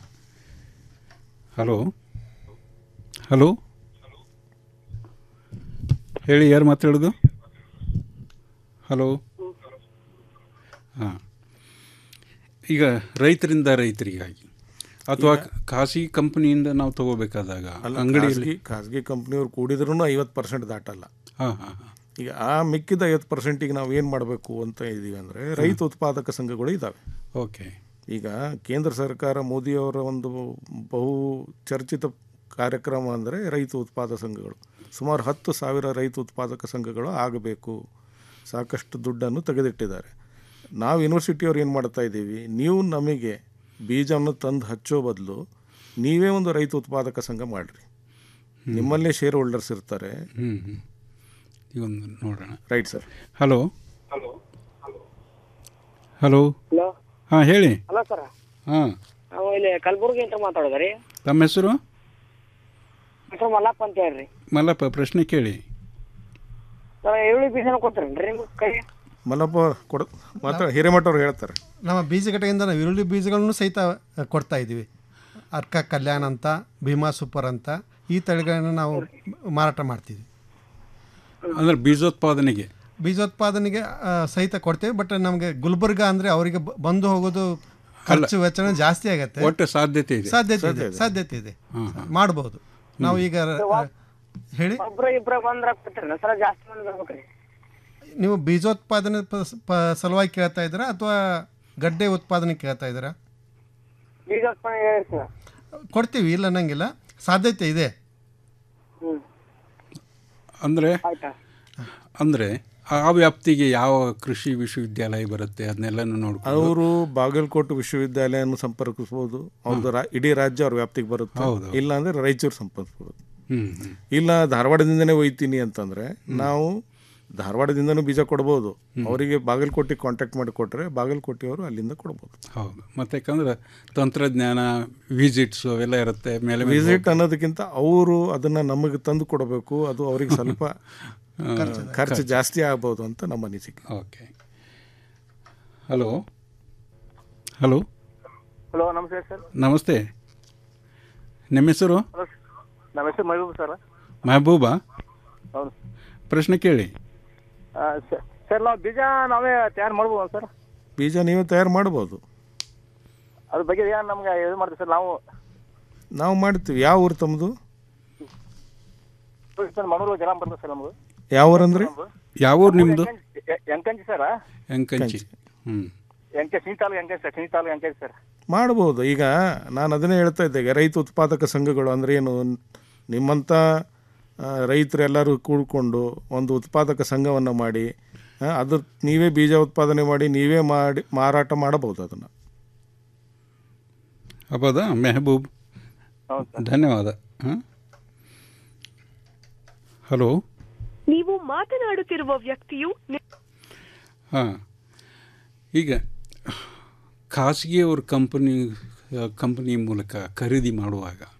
ಹಲೋ ಹಲೋ ಹೇಳಿ ಯಾರು ಮಾತಾಡೋದು ಹಲೋ ಹಾಂ ಈಗ ರೈತರಿಂದ ರೈತರಿಗಾಗಿ ಅಥವಾ ಖಾಸಗಿ ಕಂಪನಿಯಿಂದ ನಾವು ತಗೋಬೇಕಾದಾಗ ಅಲ್ಲ ಅಂಗಡಿಯಲ್ಲಿ ಖಾಸಗಿ ಖಾಸಗಿ ಕಂಪ್ನಿಯವ್ರು ಕೂಡಿದ್ರೂ ಐವತ್ತು ಪರ್ಸೆಂಟ್ ದಾಟಲ್ಲ ಹಾಂ ಹಾಂ ಈಗ ಆ ಮಿಕ್ಕಿದ ಐವತ್ತು ಪರ್ಸೆಂಟಿಗೆ ನಾವು ಏನು ಮಾಡಬೇಕು ಅಂತ ಇದೀವಿ ಅಂದರೆ ರೈತ ಉತ್ಪಾದಕ ಸಂಘಗಳು ಇದ್ದಾವೆ ಓಕೆ ಈಗ ಕೇಂದ್ರ ಸರ್ಕಾರ ಮೋದಿಯವರ ಒಂದು ಬಹು ಚರ್ಚಿತ ಕಾರ್ಯಕ್ರಮ ಅಂದರೆ ರೈತ ಉತ್ಪಾದಕ ಸಂಘಗಳು ಸುಮಾರು ಹತ್ತು ಸಾವಿರ ರೈತ ಉತ್ಪಾದಕ ಸಂಘಗಳು ಆಗಬೇಕು ಸಾಕಷ್ಟು ದುಡ್ಡನ್ನು ತೆಗೆದಿಟ್ಟಿದ್ದಾರೆ ನಾವು ಯೂನಿವರ್ಸಿಟಿಯವ್ರು ಏನು ಮಾಡ್ತಾ ಇದ್ದೀವಿ ನೀವು ನಮಗೆ ಬೀಜವನ್ನು ತಂದು ಹಚ್ಚೋ ಬದಲು ನೀವೇ ಒಂದು ರೈತ ಉತ್ಪಾದಕ ಸಂಘ ಮಾಡಿರಿ ನಿಮ್ಮಲ್ಲೇ ಶೇರ್ ಹೋಲ್ಡರ್ಸ್ ಇರ್ತಾರೆ ಹ್ಞೂ ಹ್ಞೂ ಈಗ ಒಂದು ನೋಡೋಣ right sir hello hello hello ಹಾಂ ಹೇಳಿ ಹಲೋ ಸರ್ ಹಾಂ ನಾವು ಇಲ್ಲಿ ಕಲಬುರ್ಗಿ ಅಂತ ಮಾತಾಡೋದು ರೀ ತಮ್ಮ ಹೆಸರು ಹೆಸರು ಮಲ್ಲಪ್ಪ ಅಂತ ಹೇಳ್ರಿ ಮಲ್ಲಪ್ಪ ಪ್ರಶ್ನೆ ಕೇಳಿ ಸರ್ ಈರುಳ್ಳಿ ಬೀಜನ ಕೊಡ್ತೀರೇನ್ರಿ ನಿಮ್ಗೆ ಕೈ ಮಲ್ಲಪ್ಪ ಕೊಡ ಮಾತ್ರ ಹಿರೇಮಠ ಅವ್ರು ಹೇಳ್ತಾರೆ ನಮ್ಮ ಬೀಜ ಘಟಕದಿಂದ ನಾವು ಈರುಳ್ಳಿ ಬೀಜಗಳನ್ನು ಸಹಿತ ಅ, ಕೊಡ್ತಾ ಇದ್ದೀವಿ ಅರ್ಕ ಕಲ್ಯಾಣ ಅಂತ ಭೀಮಾ ಸೂಪರ್ ಅಂತ ಈ ತಳಿಗಳನ್ನು ನಾವು ಮಾರಾಟ ಮಾಡ್ತೀವಿ ಅಂದ್ರೆ ಬೀಜೋತ್ಪಾದನೆಗೆ ಬೀಜೋತ್ಪಾದನೆಗೆ ಆ, ಸಹಿತ ಕೊಡ್ತೇವೆ ಬಟ್ ನಮಗೆ ಗುಲ್ಬರ್ಗ ಅಂದರೆ ಅವರಿಗೆ ಬ- ಬಂದು ಹೋಗೋದು ಖರ್ಚು ವೆಚ್ಚ ಜಾಸ್ತಿ ಆಗತ್ತೆ ಒಟ್ಟು ಸಾಧ್ಯತೆ ಇದೆ ಸಾಧ್ಯತೆ ಸಾಧ್ಯ ಇದೆ ಇದೆ. ಸಾಧ್ಯತೆ ಇದೆ ಹಾಂ, ಹಾಂ. ಮಾಡಬಹುದು ನಾವು ಈಗ ಆ, ಹೇಳಿ ಒಬ್ರ ಇಬ್ರ ಬಂದ್ರ ಕೊಡ್ತೀರ ಸರ್ ಜಾಸ್ತಿ ಮಂದಿ ಬರ್ಬೇಕ್ರಿ ನೀವು ಬೀಜೋತ್ಪಾದನೆ ಪ- ಪ- ಸಲುವಾಗಿ ಕೇಳ್ತಾ ಇದ್ದೀರಾ ಅಥವಾ ಗಡ್ಡೆ ಉತ್ಪಾದನೆ ಕೇಳ್ತಾ ಇದ್ದೀರಾ ಬೀಜ ಉತ್ಪನ್ನ ಹೇಳಿ ಸರ್ ಕೊಡ್ತೀವಿ ಇಲ್ಲ ಅನ್ನಂಗಿಲ್ಲ ಸಾಧ್ಯತೆ ಇದೆ ಅಂದರೆ ಆಯ್ತಾ ಅಂದರೆ ಆ ವ್ಯಾಪ್ತಿಗೆ ಯಾವ ಕೃಷಿ ವಿಶ್ವವಿದ್ಯಾಲಯ ಬರುತ್ತೆ ಅದನ್ನೆಲ್ಲನೂ ನೋಡ್ಕೊಂಡು ಅವರು ಬಾಗಲಕೋಟೆ ವಿಶ್ವವಿದ್ಯಾಲಯವನ್ನು ಸಂಪರ್ಕಿಸ್ಬೋದು ಅವ್ರದ್ದು ರಾ- ಇಡೀ ರಾಜ್ಯ ಅವ್ರ ವ್ಯಾಪ್ತಿಗೆ ಬರುತ್ತೆ ಹೌದು. ಇಲ್ಲ ಅಂದ್ರೆ ರಾಯಚೂರು ಸಂಪರ್ಕಿಸ್ಬೋದು ಹ್ಮ್, ಹ್ಮ್. ಇಲ್ಲ ಧಾರವಾಡದಿಂದನೇ ಒಯ್ತೀನಿ ಅಂತಂದ್ರೆ ನಾವು ಧಾರವಾಡದಿಂದನೂ ಬೀಜ ಕೊಡ್ಬೋದು ಅವರಿಗೆ ಬಾಗಲಕೋಟೆ ಕಾಂಟ್ಯಾಕ್ಟ್ ಮಾಡಿ ಕೊಟ್ಟರೆ ಬಾಗಲಕೋಟೆಯವರು ಅಲ್ಲಿಂದ ಕೊಡ್ಬೋದು ಹೌದು ಮತ್ತೆ ಯಾಕಂದ್ರೆ ತಂತ್ರಜ್ಞಾನ ವಿಸಿಟ್ಸು ಅವೆಲ್ಲ ಇರುತ್ತೆ ಮೇಲೆ ಮೇಲೆ ವಿಸಿಟ್ ಅನ್ನೋದಕ್ಕಿಂತ ಅವರು ಅದನ್ನು ನಮಗೆ ತಂದು ಕೊಡಬೇಕು ಅದು ಅವರಿಗೆ ಸ್ವಲ್ಪ ಖರ್ಚು- ಖರ್ಚು ಜಾಸ್ತಿ ಆಗ್ಬೋದು ಅಂತ ನಮ್ಮ ಅನಿಸಿಕೆ ಓಕೆ ಹಲೋ ಹಲೋ ಹಲೋ ನಮಸ್ತೆ ಸರ್ ನಮಸ್ತೆ ನಿಮ್ಮ ಹೆಸರು ಹಲೋ ನಮ್ಮ ಹೆಸರು ಮಹಬೂಬ್ ಸರ್ ಮೆಹಬೂಬಾ ಹೌದು ಪ್ರಶ್ನೆ ಕೇಳಿ ಆ, ಸ- ಸರ್ ನಾವು ಬೀಜ ನಾವೇ ತಯಾರು ಮಾಡ್ಬೋದು ಸರ್ ಬೀಜ ನೀವೇ ತಯಾರು ಮಾಡ್ಬೋದು ಅದ್ರ ಬಗ್ಗೆ ಏನು ನಮ್ಗೆ ಇದು ಮಾಡ್ತೀವಿ ಸರ್ ನಾವು ನಾವು ಮಾಡ್ತೀವಿ ಯಾವ ಊರು ತಮ್ಮದು ಸರ್ ಮನೂರು ಜನ ಬರ್ತದೆ ಸರ್ ನಮ್ಗೆ ಯಾವ ಊರಂದ್ರೆ ಯಾವ ಊರು ನಿಮ್ಮದು ಎಂಕಂಚಿ ಸರ್ ಎಂಕಂಚಿ ಹ್ಞೂ ಎಂಕೆ ಸಿಂತಾಲು ಎಂಕಂಚಿ ಸರ್ ಸಿಂತಾಲು ಎಂಕಂಚಿ ಸರ್ ಮಾಡ್ಬೋದು ಈಗ ನಾನು ಅದನ್ನೇ ಹೇಳ್ತಾ ಇದ್ದೆ ಈಗ ರೈತ ಉತ್ಪಾದಕ ಸಂಘಗಳು ಅಂದ್ರೆ ಏನು ನಿಮ್ಮಂಥ ಆ, ರೈತರೆಲ್ಲರೂ ಕೂಡ್ಕೊಂಡು ಒಂದು ಉತ್ಪಾದಕ ಸಂಘವನ್ನು ಮಾಡಿ ಆ, ಅದ್ರ ನೀವೇ ಬೀಜ ಉತ್ಪಾದನೆ ಮಾಡಿ ನೀವೇ ಮಾಡಿ ಮಾರಾಟ ಮಾಡಬಹುದು ಅದನ್ನು ಹಬ್ಬದ ಮೆಹಬೂಬ್ ಧನ್ಯವಾದ ಹಾಂ ಹಲೋ ನೀವು ಮಾತನಾಡುತ್ತಿರುವ ವ್ಯಕ್ತಿಯು ನಿ- ಹಾಂ ಈಗ ಖಾಸಗಿಯವ್ರ ಕಂಪನಿ ಕಂಪನಿ ಮೂಲಕ ಖರೀದಿ ಮಾಡುವಾಗ